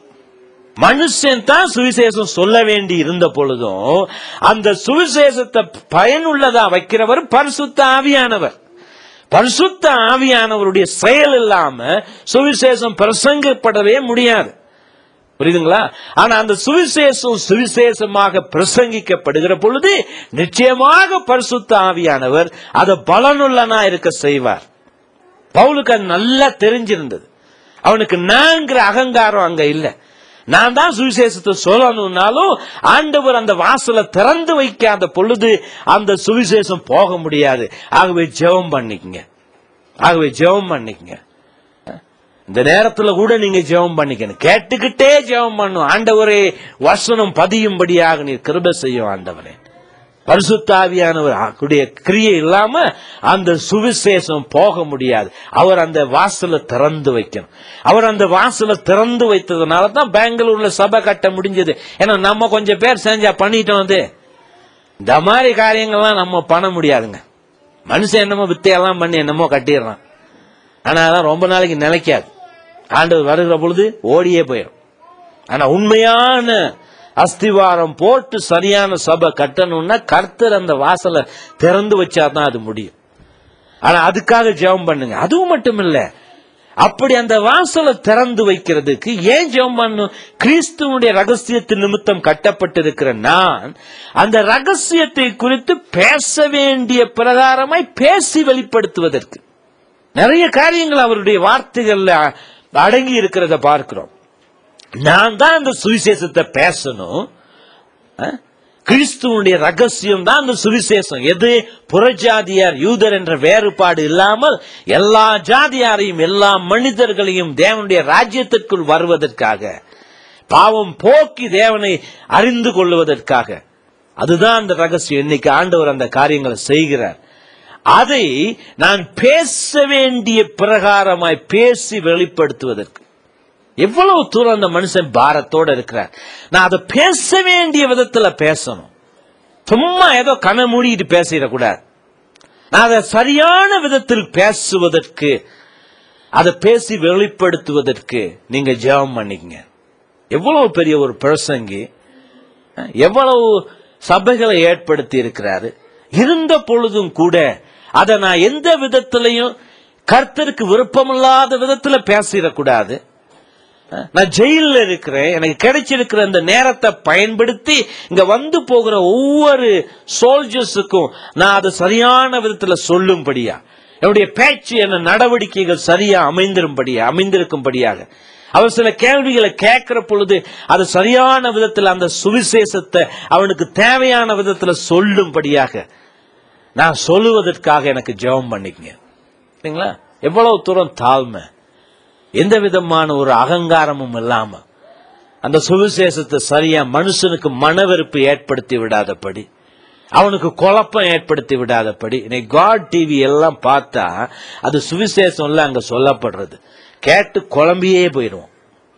மனுஷன் தான் சுவிசேஷம் சொல்ல வேண்டி இருந்த பொழுதும் அந்த சுவிசேஷத்தை பயனுள்ளதா வைக்கிறவர் பரிசுத்த ஆவியானவர் பரிசுத்த ஆவியானவருடைய செயல் இல்லாம சுவிசேஷம் பிரசங்கப்படவே முடியாது புரியுதுங்களா ஆனா அந்த சுவிசேஷம் சுவிசேஷமாக பிரசங்கிக்கப்படுகிற பொழுது நிச்சயமாக பரிசுத்த ஆவியானவர் அதை பலனுள்ளனா இருக்க செய்வார் பவுலுக்கு அது நல்லா தெரிஞ்சிருந்தது அவனுக்கு நான்கிற அகங்காரம் அங்க இல்ல நான் தான் சுவிசேஷத்தை சொல்லணும்னாலும் ஆண்டவர் அந்த வாசலை திறந்து வைக்காத பொழுது அந்த சுவிசேஷம் போக முடியாது ஆகவே ஜெபம் பண்ணிக்கங்க ஆகவே ஜெபம் பண்ணிக்கங்க இந்த நேரத்துல கூட நீங்க ஜெபம் பண்ணிக்கணும் கேட்டுக்கிட்டே ஜெபம் பண்ணும் ஆண்டவரே வசனம் பதியும்படியாக நீர் கிருபை செய்யும் ஆண்டவரே பரிசுத்தாவியானவர் அவருடைய கிரியை இல்லாம அந்த சுவிசேஷம் போக முடியாது அவர் அந்த வாசலை திறந்து வைக்கணும் அவர் அந்த வாசலை திறந்து வைத்ததுனால தான் பெங்களூர்ல சபை கட்ட முடிஞ்சது ஏன்னா நம்ம கொஞ்சம் பேர் செஞ்சா பண்ணிட்டோம் அது இந்த மாதிரி காரியங்கள்லாம் நம்ம பண்ண முடியாதுங்க மனுஷன் என்னமோ வித்தையெல்லாம் பண்ணி என்னமோ கட்டிடுறான் ஆனா அதான் ரொம்ப நாளைக்கு நிலைக்காது ஆண்டவர் வருகிற பொழுது ஓடியே போயிடும் ஆனா உண்மையான அஸ்திவாரம் போட்டு சரியான சபை கட்டணும்னா கர்த்தர் அந்த வாசலை திறந்து வச்சாதான் அது முடியும் ஆனா அதுக்காக ஜெபம் பண்ணுங்க அதுவும் மட்டும் இல்ல அப்படி அந்த வாசலை திறந்து வைக்கிறதுக்கு ஏன் ஜெபம் பண்ணும் கிறிஸ்துவனுடைய ரகசியத்தின் நிமித்தம் கட்டப்பட்டிருக்கிற நான் அந்த ரகசியத்தை குறித்து பேச வேண்டிய பிரகாரமாய் பேசி வெளிப்படுத்துவதற்கு நிறைய காரியங்கள் அவருடைய வார்த்தைகள்ல அடங்கி இருக்கிறத பார்க்கிறோம் நான் தான் அந்த சுவிசேஷத்தை பேசணும் அஹ்? கிறிஸ்துவனுடைய ரகசியம் தான் அந்த சுவிசேஷம் எது புறஜாதியார் யூதர் என்ற வேறுபாடு இல்லாமல் எல்லா ஜாதியாரையும் எல்லா மனிதர்களையும் தேவனுடைய ராஜ்யத்திற்குள் வருவதற்காக பாவம் போக்கி தேவனை அறிந்து கொள்வதற்காக அதுதான் அந்த ரகசியம் இன்னைக்கு ஆண்டவர் அந்த காரியங்களை செய்கிறார் அதை நான் பேச வேண்டிய பிரகாரமாய் பேசி வெளிப்படுத்துவதற்கு எவ்வளவு தூரம் அந்த மனுஷன் பாரத்தோட இருக்கிறார் நான் அதை பேச வேண்டிய விதத்துல பேசணும் சும்மா ஏதோ கண்ண மூடிட்டு பேசிடக்கூடாது நான் அதை சரியான விதத்தில் பேசுவதற்கு அதை பேசி வெளிப்படுத்துவதற்கு நீங்க ஜெபம் பண்ணிக்கங்க எவ்வளவு பெரிய ஒரு பிரசங்கி அஹ், எவ்வளவு சபைகளை ஏற்படுத்தி இருக்கிறாரு இருந்த பொழுதும் கூட அதை நான் எந்த விதத்திலையும் கர்த்தருக்கு விருப்பமில்லாத விதத்துல பேசிடக்கூடாது நான் ஜெயிலில் இருக்கிறேன் எனக்கு கிடைச்சிருக்கிற இந்த நேரத்தை பயன்படுத்தி இங்க வந்து போகிற ஒவ்வொரு சோல்ஜர்ஸுக்கும் நான் அதை சரியான விதத்துல சொல்லும்படியா என்னுடைய பேச்சு என்ன நடவடிக்கைகள் சரியா அமைந்திரும்படியா அமைந்திருக்கும்படியாக அவர் சில கேள்விகளை கேட்கிற பொழுது அது சரியான விதத்தில் அந்த சுவிசேஷத்தை அவனுக்கு தேவையான விதத்துல சொல்லும்படியாக நான் சொல்லுவதற்காக எனக்கு ஜெபம் பண்ணிக்கங்க சரிங்களா எவ்வளவு தூரம் தாழ்மை எந்த விதமான ஒரு அகங்காரமும் இல்லாம அந்த சுவிசேஷத்தை சரியா மனுஷனுக்கு மனவெறுப்பு ஏற்படுத்தி விடாதபடி அவனுக்கு குழப்பம் ஏற்படுத்தி விடாதபடி இன்னைக்கு காட் டிவி எல்லாம் பார்த்தா அது சுவிசேஷம்ல அங்க சொல்லப்படுறது கேட்டு குழம்பியே போயிடுவோம்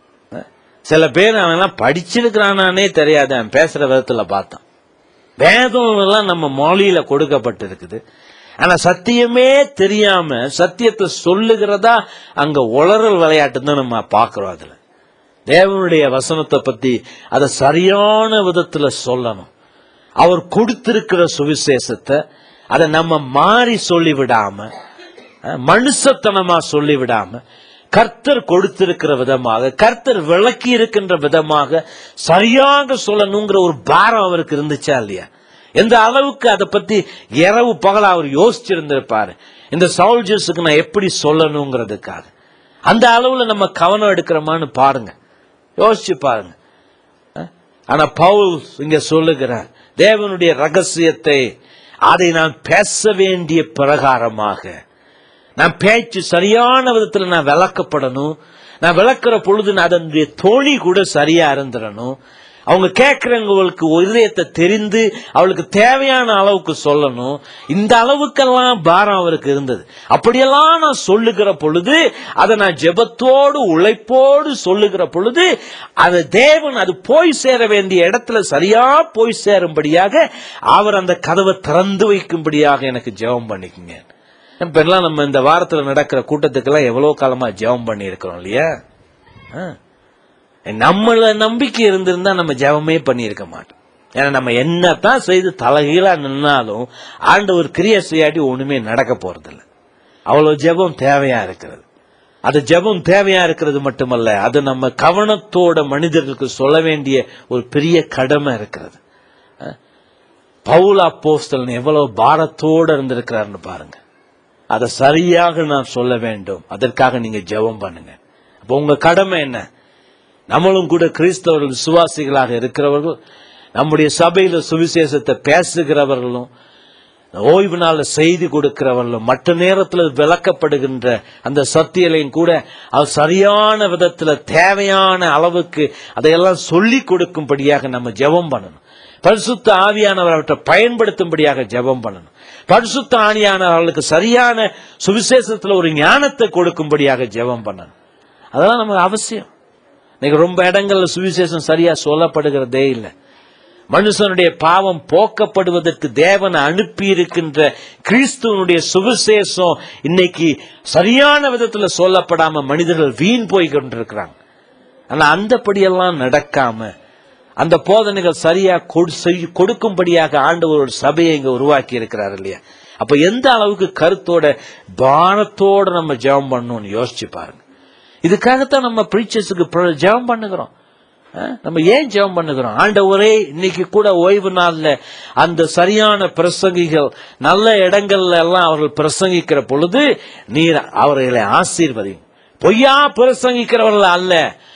சில பேர் அவன் எல்லாம் படிச்சிருக்கிறானே தெரியாது அவன் பேசுற விதத்துல பார்த்தான் வேதம் எல்லாம் நம்ம மொழியில கொடுக்கப்பட்டிருக்குது ஆனா சத்தியமே தெரியாம சத்தியத்தை சொல்லுகிறதா அங்க உளறல் விளையாட்டு தான் நம்ம பாக்குறோம் அதுல தேவனுடைய வசனத்தை பத்தி அதை சரியான விதத்துல சொல்லணும் அவர் கொடுத்திருக்கிற சுவிசேஷத்தை அதை நம்ம மாறி சொல்லி விடாம அஹ், மனுஷத்தனமா சொல்லி விடாம கர்த்தர் கொடுத்திருக்கிற விதமாக கர்த்தர் விளக்கி இருக்கின்ற விதமாக சரியாக சொல்லணுங்கிற ஒரு பாரம் அவருக்கு இருந்துச்சா இல்லையா எந்த அளவுக்கு அதை பத்தி இரவு பகல அவர் யோசிச்சிருந்திருப்பாரு இந்த சோல்ஜர்ஸுக்கு நான் எப்படி சொல்லணுங்கிறதுக்காக அந்த அளவுல நம்ம கவனம் எடுக்கிறோமான்னு பாருங்க யோசிச்சு பாருங்க அஹ்? ஆனா பவுல் இங்க சொல்லுகிறார் தேவனுடைய ரகசியத்தை அதை நான் பேச வேண்டிய பிரகாரமாக நான் பேச்சு சரியான விதத்துல நான் விளக்கப்படணும் நான் விளக்குற பொழுது நான் அதனுடைய தோழி கூட சரியா இருந்துடணும் அவங்க கேட்கறவங்களுக்கு இதயத்தை தெரிந்து அவளுக்கு தேவையான அளவுக்கு சொல்லணும் இந்த அளவுக்கெல்லாம் பாரம் அவருக்கு இருந்தது அப்படியெல்லாம் நான் சொல்லுகிற பொழுது அதை நான் ஜெபத்தோடு உழைப்போடு சொல்லுகிற பொழுது அது தேவன் அது போய் சேர வேண்டிய இடத்துல சரியா போய் சேரும்படியாக அவர் அந்த கதவை திறந்து வைக்கும்படியாக எனக்கு ஜெபம் பண்ணிக்குங்க இப்ப எல்லாம் நம்ம இந்த வாரத்துல நடக்கிற கூட்டத்துக்கெல்லாம் எவ்வளவு காலமா ஜெபம் பண்ணி இருக்கிறோம் இல்லையா ஆ. நம்மள நம்பிக்கை இருந்திருந்தா நம்ம ஜெபமே பண்ணியிருக்க மாட்டோம் ஏன்னா நம்ம என்னத்தான் செய்து தலைகீழா நின்னாலும் ஆண்டவர் கிரியை செய்யாட்டி ஒண்ணுமே நடக்க போறதில்ல அவ்வளவு ஜெபம் தேவையா இருக்கிறது அது ஜெபம் தேவையா இருக்கிறது மட்டுமல்ல அது நம்ம கவனத்தோட மனிதர்களுக்கு சொல்ல வேண்டிய ஒரு பெரிய கடமை இருக்கிறது அஹ், பவுல் அப்போஸ்தலன் எவ்வளவு பாரத்தோட இருந்திருக்கிறாருன்னு பாருங்க அதை சரியாக நான் சொல்ல வேண்டும் அதற்காக நீங்க ஜெபம் பண்ணுங்க அப்போ உங்க கடமை என்ன நம்மளும் கூட கிறிஸ்தவர்கள் விசுவாசிகளாக இருக்கிறவர்கள் நம்முடைய சபையில சுவிசேஷத்தை பேசுகிறவர்களும் ஓய்வு நாள்ல செய்தி கொடுக்கிறவர்களும் மற்ற நேரத்தில் விளக்கப்படுகின்ற அந்த சத்தியலையும் கூட அது சரியான விதத்துல தேவையான அளவுக்கு அதையெல்லாம் சொல்லி கொடுக்கும்படியாக நம்ம ஜெபம் பண்ணணும் பரிசுத்த ஆவியானவர் அவற்றை பயன்படுத்தும்படியாக ஜெபம் பண்ணணும் பரிசுத்த ஆவியானவர்களுக்கு சரியான சுவிசேஷத்துல ஒரு ஞானத்தை கொடுக்கும்படியாக ஜெபம் பண்ணணும் அதெல்லாம் நமக்கு அவசியம் இன்னைக்கு ரொம்ப இடங்கள்ல சுவிசேஷம் சரியா சொல்லப்படுகிறதே இல்லை மனுஷனுடைய பாவம் போக்கப்படுவதற்கு தேவன் அனுப்பி இருக்கின்ற கிறிஸ்துவனுடைய சுவிசேஷம் இன்னைக்கு சரியான விதத்துல சொல்லப்படாம மனிதர்கள் வீண் போய் கொண்டிருக்கிறாங்க ஆனா அந்தபடியெல்லாம் நடக்காம அந்த போதனைகள் சரியா கொடு- செய்- கொடுக்கும்படியாக ஆண்டவர் ஒரு சபையை இங்க உருவாக்கி இருக்கிறார் இல்லையா அப்ப எந்த அளவுக்கு கருத்தோட பானத்தோட நம்ம ஜெபம் பண்ணணும்னு யோசிச்சு பாருங்க இதுக்காகத்தான் நம்ம பிரீச்சர்ஸுக்கு ஜெபம் பண்ணுகிறோம் அஹ், நம்ம ஏன் ஜெபம் பண்ணுகிறோம் ஆண்டவரே இன்னைக்கு கூட ஓய்வு நாள்ல அந்த சரியான பிரசங்கிகள் நல்ல இடங்கள்ல எல்லாம் அவர்கள் பிரசங்கிக்கிற பொழுது நீர் அவர்களை ஆசீர்வதியும் பொய்யா பிரசங்கிக்கிறவர்கள் அல்ல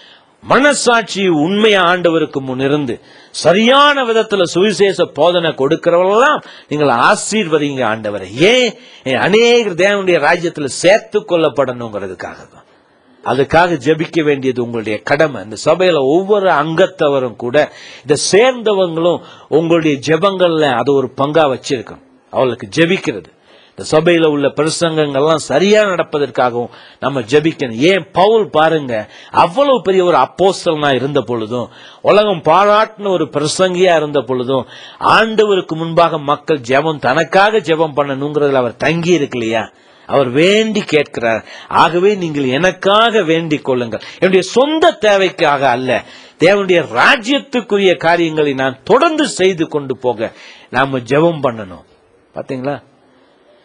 மனசாட்சி உண்மையா ஆண்டவருக்கு முன் இருந்து சரியான விதத்துல சுவிசேஷ போதனை கொடுக்கிறவர்களெல்லாம் நீங்கள் ஆசீர்வதிங்க ஆண்டவரை ஏன் அநேகர் தேவனுடைய ராஜ்யத்துல சேர்த்து கொள்ளப்படணுங்கிறதுக்காக தான் அதுக்காக ஜெபிக்க வேண்டியது உங்களுடைய கடமை இந்த சபையில ஒவ்வொரு அங்கத்தவரும் கூட இதை சேர்ந்தவங்களும் உங்களுடைய ஜெபங்கள்ல அது ஒரு பங்கா வச்சிருக்கணும் அவளுக்கு ஜெபிக்கிறது இந்த சபையில உள்ள பிரசங்கங்கள்லாம் சரியா நடப்பதற்காகவும் நம்ம ஜெபிக்கணும் ஏன் பவுல் பாருங்க அவ்வளவு பெரிய ஒரு அப்போஸ்தலனா இருந்த பொழுதும் உலகம் பாராட்டின ஒரு பிரசங்கியா இருந்த பொழுதும் ஆண்டவருக்கு முன்பாக மக்கள் ஜெபம் தனக்காக ஜெபம் பண்ணணுங்கிறதுல அவர் தங்கி இருக்கு இல்லையா அவர் வேண்டி கேட்கிறார் ஆகவே நீங்கள் எனக்காக வேண்டிக் கொள்ளுங்கள் என்னுடைய சொந்த தேவைக்காக அல்ல தேவனுடைய ராஜ்யத்துக்குரிய காரியங்களை நான் தொடர்ந்து செய்து கொண்டு போக நாம ஜெபம் பண்ணணும் பாத்தீங்களா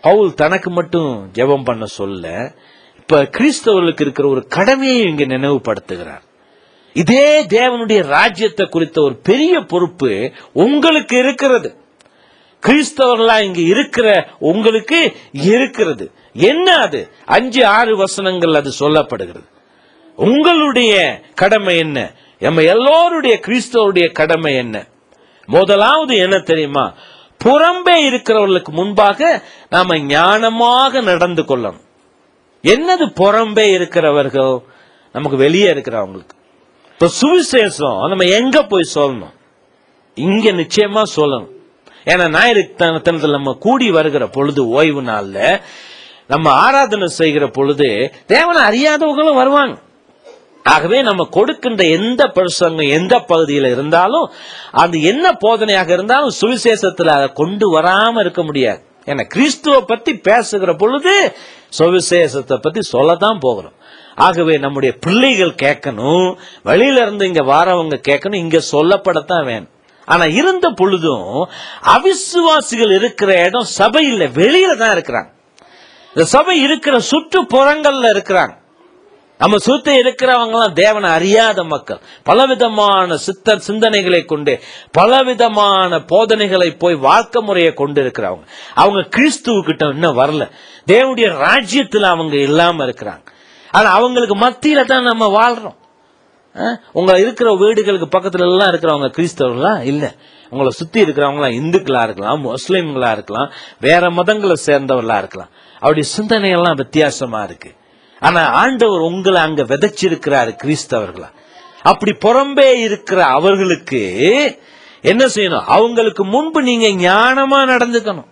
பவுல் தனக்கு மட்டும் ஜெபம் பண்ண சொல்ல இப்ப கிறிஸ்தவர்களுக்கு இருக்கிற ஒரு கடமையை இங்க நினைவுபடுத்துகிறார் இதே தேவனுடைய ராஜ்யத்தை குறித்த ஒரு பெரிய பொறுப்பு உங்களுக்கு இருக்கிறது கிறிஸ்தவர்களா இங்க இருக்கிற உங்களுக்கு இருக்கிறது என்ன அது அஞ்சு ஆறு வசனங்கள் அது சொல்லப்படுகிறது உங்களுடைய கடமை என்ன நம்ம எல்லோருடைய கிறிஸ்தவருடைய கடமை என்ன முதலாவது என்ன தெரியுமா புறம்பே இருக்கிறவர்களுக்கு முன்பாக நாம ஞானமாக நடந்து கொள்ளணும் என்னது புறம்பே இருக்கிறவர்கள் நமக்கு வெளியே இருக்கிறவங்களுக்கு இப்ப சுவிசேஷம் நம்ம எங்க போய் சொல்லணும் இங்க நிச்சயமா சொல்லணும் ஏன்னா ஞாயிற்றுத்தனத்தில் நம்ம கூடி வருகிற பொழுது ஓய்வு நாள்ல நம்ம ஆராதனை செய்கிற பொழுது தேவனை அறியாதவங்களும் வருவாங்க ஆகவே நம்ம கொடுக்கின்ற எந்த பிரசங்கம் எந்த பகுதியில் இருந்தாலும் அது என்ன போதனையாக இருந்தாலும் சுவிசேஷத்துல அதை கொண்டு வராம இருக்க முடியாது ஏன்னா கிறிஸ்துவ பத்தி பேசுகிற பொழுது சுவிசேஷத்தை பத்தி சொல்லத்தான் போகிறோம் ஆகவே நம்முடைய பிள்ளைகள் கேட்கணும் வெளியில இருந்து இங்க வாரவங்க கேட்கணும் இங்க சொல்லப்படத்தான் வேணும் ஆனா இருந்த பொழுதும் அவிசுவாசிகள் இருக்கிற இடம் சபை இல்ல வெளியில தான் இருக்கிறாங்க இந்த சபை இருக்கிற சுற்றுப்புறங்கள்ல இருக்கிறாங்க நம்ம சுத்தி இருக்கிறவங்களாம் தேவனை அறியாத மக்கள் பலவிதமான சித்த சிந்தனைகளை கொண்டு பலவிதமான போதனைகளை போய் வாழ்க்கை முறையை கொண்டு இருக்கிறவங்க அவங்க கிறிஸ்துவ கிட்ட இன்னும் வரல தேவனுடைய ராஜ்யத்துல அவங்க இல்லாம இருக்கிறாங்க ஆனா அவங்களுக்கு மத்தியில தான் நம்ம வாழ்றோம் அஹ், உங்க இருக்கிற வீடுகளுக்கு பக்கத்துல எல்லாம் இருக்கிறவங்க கிறிஸ்தவர்களா இல்ல உங்களை சுத்தி இருக்கிறவங்களா இந்துக்களா இருக்கலாம் முஸ்லிம்களா இருக்கலாம் வேற மதங்களை சேர்ந்தவர்களா இருக்கலாம் அவருடைய சிந்தனை எல்லாம் வித்தியாசமா இருக்கு ஆனா ஆண்டவர் உங்களை அங்க விதைச்சிருக்கிறாரு கிறிஸ்தவர்களா அப்படி புறம்பே இருக்கிற அவர்களுக்கு என்ன செய்யணும் அவங்களுக்கு முன்பு நீங்க ஞானமா நடந்துக்கணும்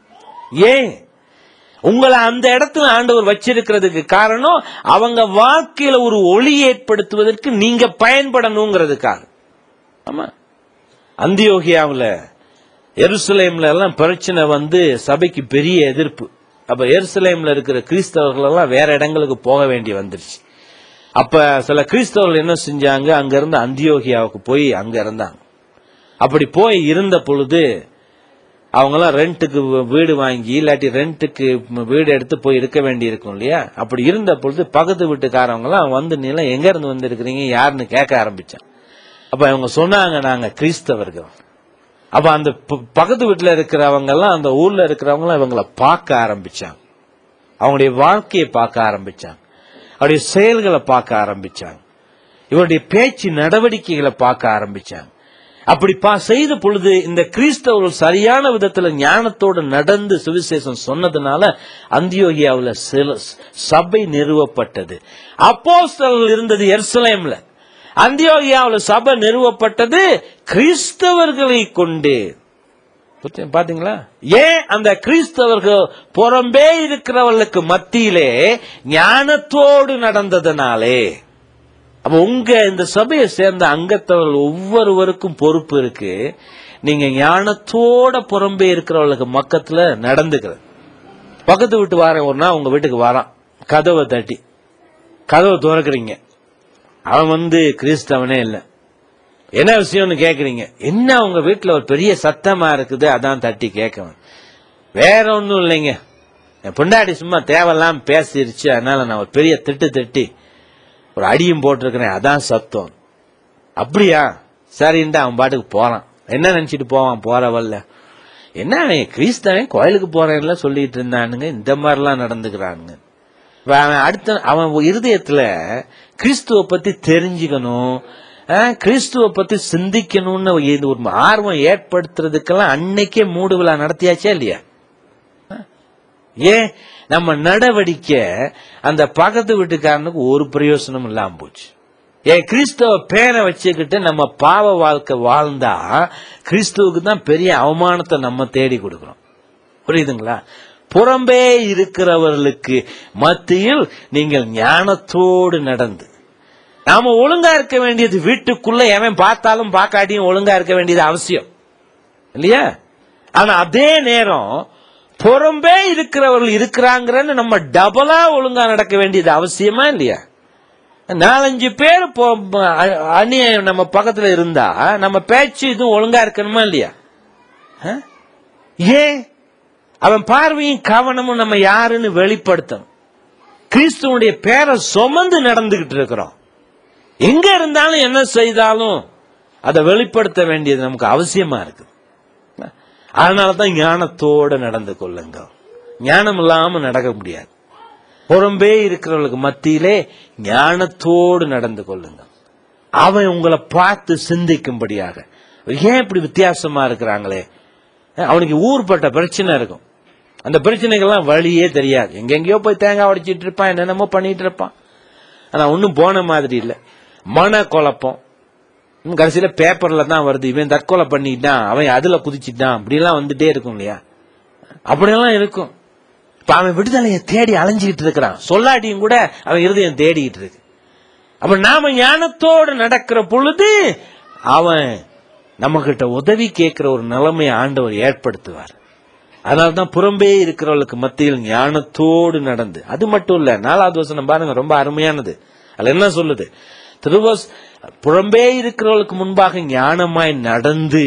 ஏன் உங்களை அந்த இடத்துல ஆண்டவர் வச்சிருக்கிறதுக்கு காரணம் அவங்க வாழ்க்கையில ஒரு ஒளி ஏற்படுத்துவதற்கு நீங்க பயன்படணுங்கிறதுக்காக ஆமா அந்தியோகியாவில் எருசலேம்ல எல்லாம் பிரச்சனை வந்து சபைக்கு பெரிய எதிர்ப்பு அப்ப எருசலேம்ல இருக்கிற கிறிஸ்தவர்கள் எல்லாம் வேற இடங்களுக்கு போக வேண்டி வந்துருச்சு அப்ப சில கிறிஸ்தவர்கள் என்ன செஞ்சாங்க அங்க இருந்து அந்தியோகியாவுக்கு போய் அங்க இருந்தாங்க அப்படி போய் இருந்த பொழுது அவங்கெல்லாம் ரெண்ட்டுக்கு வீடு வாங்கி இல்லாட்டி ரெண்ட்டுக்கு வீடு எடுத்து போய் இருக்க வேண்டி இருக்கும் இல்லையா அப்படி இருந்த பொழுது பக்கத்து வீட்டுக்காரவங்களாம் வந்து நீலாம் எங்க இருந்து வந்திருக்கிறீங்க யாருன்னு கேட்க ஆரம்பிச்சான் அப்ப அவங்க சொன்னாங்க நாங்க கிறிஸ்தவர்கள் அப்ப அந்த ப- பக்கத்து வீட்டுல இருக்கிறவங்க எல்லாம் அந்த ஊர்ல இருக்கிறவங்க எல்லாம் இவங்கள பார்க்க ஆரம்பிச்சாங்க அவங்களுடைய வாழ்க்கையை பார்க்க ஆரம்பிச்சாங்க அவருடைய செயல்களை பார்க்க ஆரம்பிச்சாங்க இவருடைய பேச்சு நடவடிக்கைகளை பார்க்க ஆரம்பிச்சாங்க அப்படி பா செய்த பொழுது இந்த கிறிஸ்தவர்கள் சரியான விதத்துல ஞானத்தோடு நடந்து சுவிசேஷம் சொன்னதுனால அந்தியோகியாவுல சில சபை நிறுவப்பட்டது அப்போஸ்தலர்கள் இருந்தது எருசலேம்ல அந்தியோகியாவுல சபை நிறுவப்பட்டது கிறிஸ்தவர்களை கொண்டு புரியுது- பாத்தீங்களா ஏன் அந்த கிறிஸ்தவர்கள் புறம்பே இருக்கிறவர்களுக்கு மத்தியிலே ஞானத்தோடு நடந்ததனாலே அப்ப உங்க இந்த சபையை சேர்ந்த அங்கத்தவர்கள் ஒவ்வொருவருக்கும் பொறுப்பு இருக்கு நீங்க ஞானத்தோட புறம்பே இருக்கிறவர்களுக்கு மக்கத்துல நடந்துக்கிறது பக்கத்து வீட்டு வாரன் ஒரு நாள் உங்க வீட்டுக்கு வரான் கதவை தட்டி கதவை திறக்கிறீங்க அவன் வந்து கிறிஸ்தவனே இல்லை என்ன விஷயம்னு கேக்குறீங்க என்ன உங்க வீட்டுல ஒரு பெரிய சத்தமா இருக்குது அதான் தட்டி கேட்கவன் வேற ஒண்ணும் இல்லைங்க என் பொண்டாட்டி சும்மா தேவையில்லாம பேசிருச்சு அதனால நான் ஒரு பெரிய திட்டு திட்டி ஒரு அடியும் போட்டிருக்கிறேன் அதான் சத்தம் அப்படியா சரின்ட்டு அவன் பாட்டுக்கு போறான் என்ன நினைச்சிட்டு போவான் போறவல்ல என்ன அவன் கிறிஸ்தவன் கோயிலுக்கு போறேன்ல சொல்லிட்டு இருந்தானுங்க இந்த மாதிரிலாம் நடந்துக்கிறானுங்க இப்ப அவன் அடுத்த அவன் இருதயத்துல கிறிஸ்துவ பத்தி தெரிஞ்சுக்கணும் அஹ், கிறிஸ்துவ பத்தி சிந்திக்கணும்னு இது ஒரு ஆர்வம் ஏற்படுத்துறதுக்கெல்லாம் அன்னைக்கே மூடு விழா நடத்தியாச்சா இல்லையா ஏன் நம்ம நடவடிக்கை அந்த பக்கத்து வீட்டுக்காரனுக்கு ஒரு பிரயோசனம் இல்லாம போச்சு ஏன் கிறிஸ்தவ பேரை வச்சுக்கிட்டு நம்ம பாவ வாழ்க்கை வாழ்ந்தா கிறிஸ்துவுக்கு தான் பெரிய அவமானத்தை நம்ம தேடி கொடுக்கிறோம் புரியுதுங்களா புறம்பே இருக்கிறவர்களுக்கு மத்தியில் நீங்கள் ஞானத்தோடு நடந்து நாம ஒழுங்கா இருக்க வேண்டியது வீட்டுக்குள்ள எவன் பார்த்தாலும் பார்க்காட்டியும் ஒழுங்கா இருக்க வேண்டியது அவசியம் இல்லையா ஆனா அதே நேரம் புறம்பே இருக்கிறவர்கள் இருக்கிறாங்கன்னு நம்ம டபுளா ஒழுங்கா நடக்க வேண்டியது அவசியமா இல்லையா நாலஞ்சு பேர் போ- அ- அணி நம்ம பக்கத்துல இருந்தா நம்ம பேச்சு இதுவும் ஒழுங்கா இருக்கணுமா இல்லையா அஹ்? ஏன் அவன் பார்வையும் கவனமும் நம்ம யாருன்னு வெளிப்படுத்தணும் கிறிஸ்துவனுடைய பேரை சுமந்து நடந்துகிட்டு இருக்கிறோம் எங்க இருந்தாலும் என்ன செய்தாலும் அதை வெளிப்படுத்த வேண்டியது நமக்கு அவசியமா இருக்கு அதனால தான் ஞானத்தோடு நடந்து கொள்ளுங்க ஞானம் இல்லாம நடக்க முடியாது புறம்பே இருக்கிறவர்களுக்கு மத்தியிலே ஞானத்தோடு நடந்து கொள்ளுங்க அவன் உங்களை பார்த்து சிந்திக்கும்படியாக ஏன் இப்படி வித்தியாசமா இருக்கிறாங்களே அவனுக்கு ஊர்பட்ட பிரச்சனை இருக்கும் அந்த பிரச்சனைகள்லாம் வழியே தெரியாது எங்கெங்கேயோ போய் தேங்காய் உடைச்சிட்டு இருப்பான் என்னென்னமோ பண்ணிட்டு இருப்பான் ஆனா ஒன்றும் போன மாதிரி இல்லை மன குழப்பம் இன்னும் கடைசியில பேப்பர்ல தான் வருது இவன் தற்கொலை பண்ணிட்டான் அவன் அதுல குதிச்சிட்டான் அப்படிலாம் வந்துட்டே இருக்கும் இல்லையா அப்படியெல்லாம் இருக்கும் இப்ப அவன் விடுதலையை தேடி அலைஞ்சிக்கிட்டு இருக்கிறான் சொல்லாட்டியும் கூட அவன் இருதயம் தேடிக்கிட்டு இருக்கு அப்ப நாம ஞானத்தோடு நடக்கிற பொழுது அவன் நம்ம கிட்ட உதவி கேட்கிற ஒரு நிலைமையை ஆண்டவர் ஏற்படுத்துவார் அதனால்தான் புறம்பே இருக்கிறவர்களுக்கு மத்தியில் ஞானத்தோடு நடந்து அது மட்டும் இல்ல நாலாவது வசனம் பாருங்க ரொம்ப அருமையானது அதுல என்ன சொல்லுது திருவஸ் புறம்பே இருக்கிறவர்களுக்கு முன்பாக ஞானமாய் நடந்து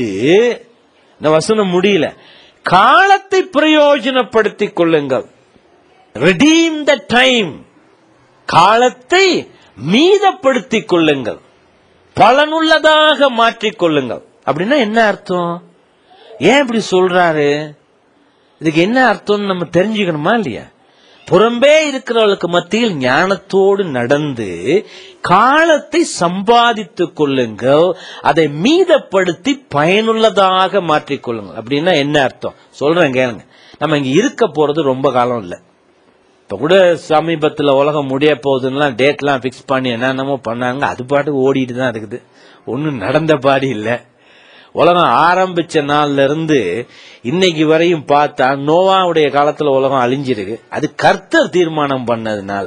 இந்த வசனம் முடியல காலத்தை பிரயோஜனப்படுத்திக் கொள்ளுங்கள் redeem த டைம் காலத்தை மீதப்படுத்திக் கொள்ளுங்கள் பலனுள்ளதாக மாற்றிக் கொள்ளுங்கள் அப்படின்னா என்ன அர்த்தம் ஏன் இப்படி சொல்றாரு இதுக்கு என்ன அர்த்தம்னு நம்ம தெரிஞ்சுக்கணுமா இல்லையா புறம்பே இருக்கிறவர்களுக்கு மத்தியில் ஞானத்தோடு நடந்து காலத்தை சம்பாதித்துக் கொள்ளுங்கள் அதை மீதப்படுத்தி பயனுள்ளதாக மாற்றிக் கொள்ளுங்கள் அப்படின்னா என்ன அர்த்தம் சொல்றேன் கேளுங்க நம்ம இங்க இருக்க போறது ரொம்ப காலம் இல்லை இப்ப கூட சமீபத்துல உலகம் முடிய போகுதுன்னா டேட்லாம் ஃபிக்ஸ் பண்ணி என்னென்னமோ பண்ணாங்க அது பாட்டுக்கு ஓடிட்டு தான் இருக்குது ஒன்றும் நடந்த பாடி இல்லை உலகம் ஆரம்பிச்ச நாள்ல இருந்து இன்னைக்கு வரையும் பார்த்தா நோவாவுடைய காலத்துல உலகம் அழிஞ்சிருக்கு அது கர்த்தர் தீர்மானம் பண்ணதுனால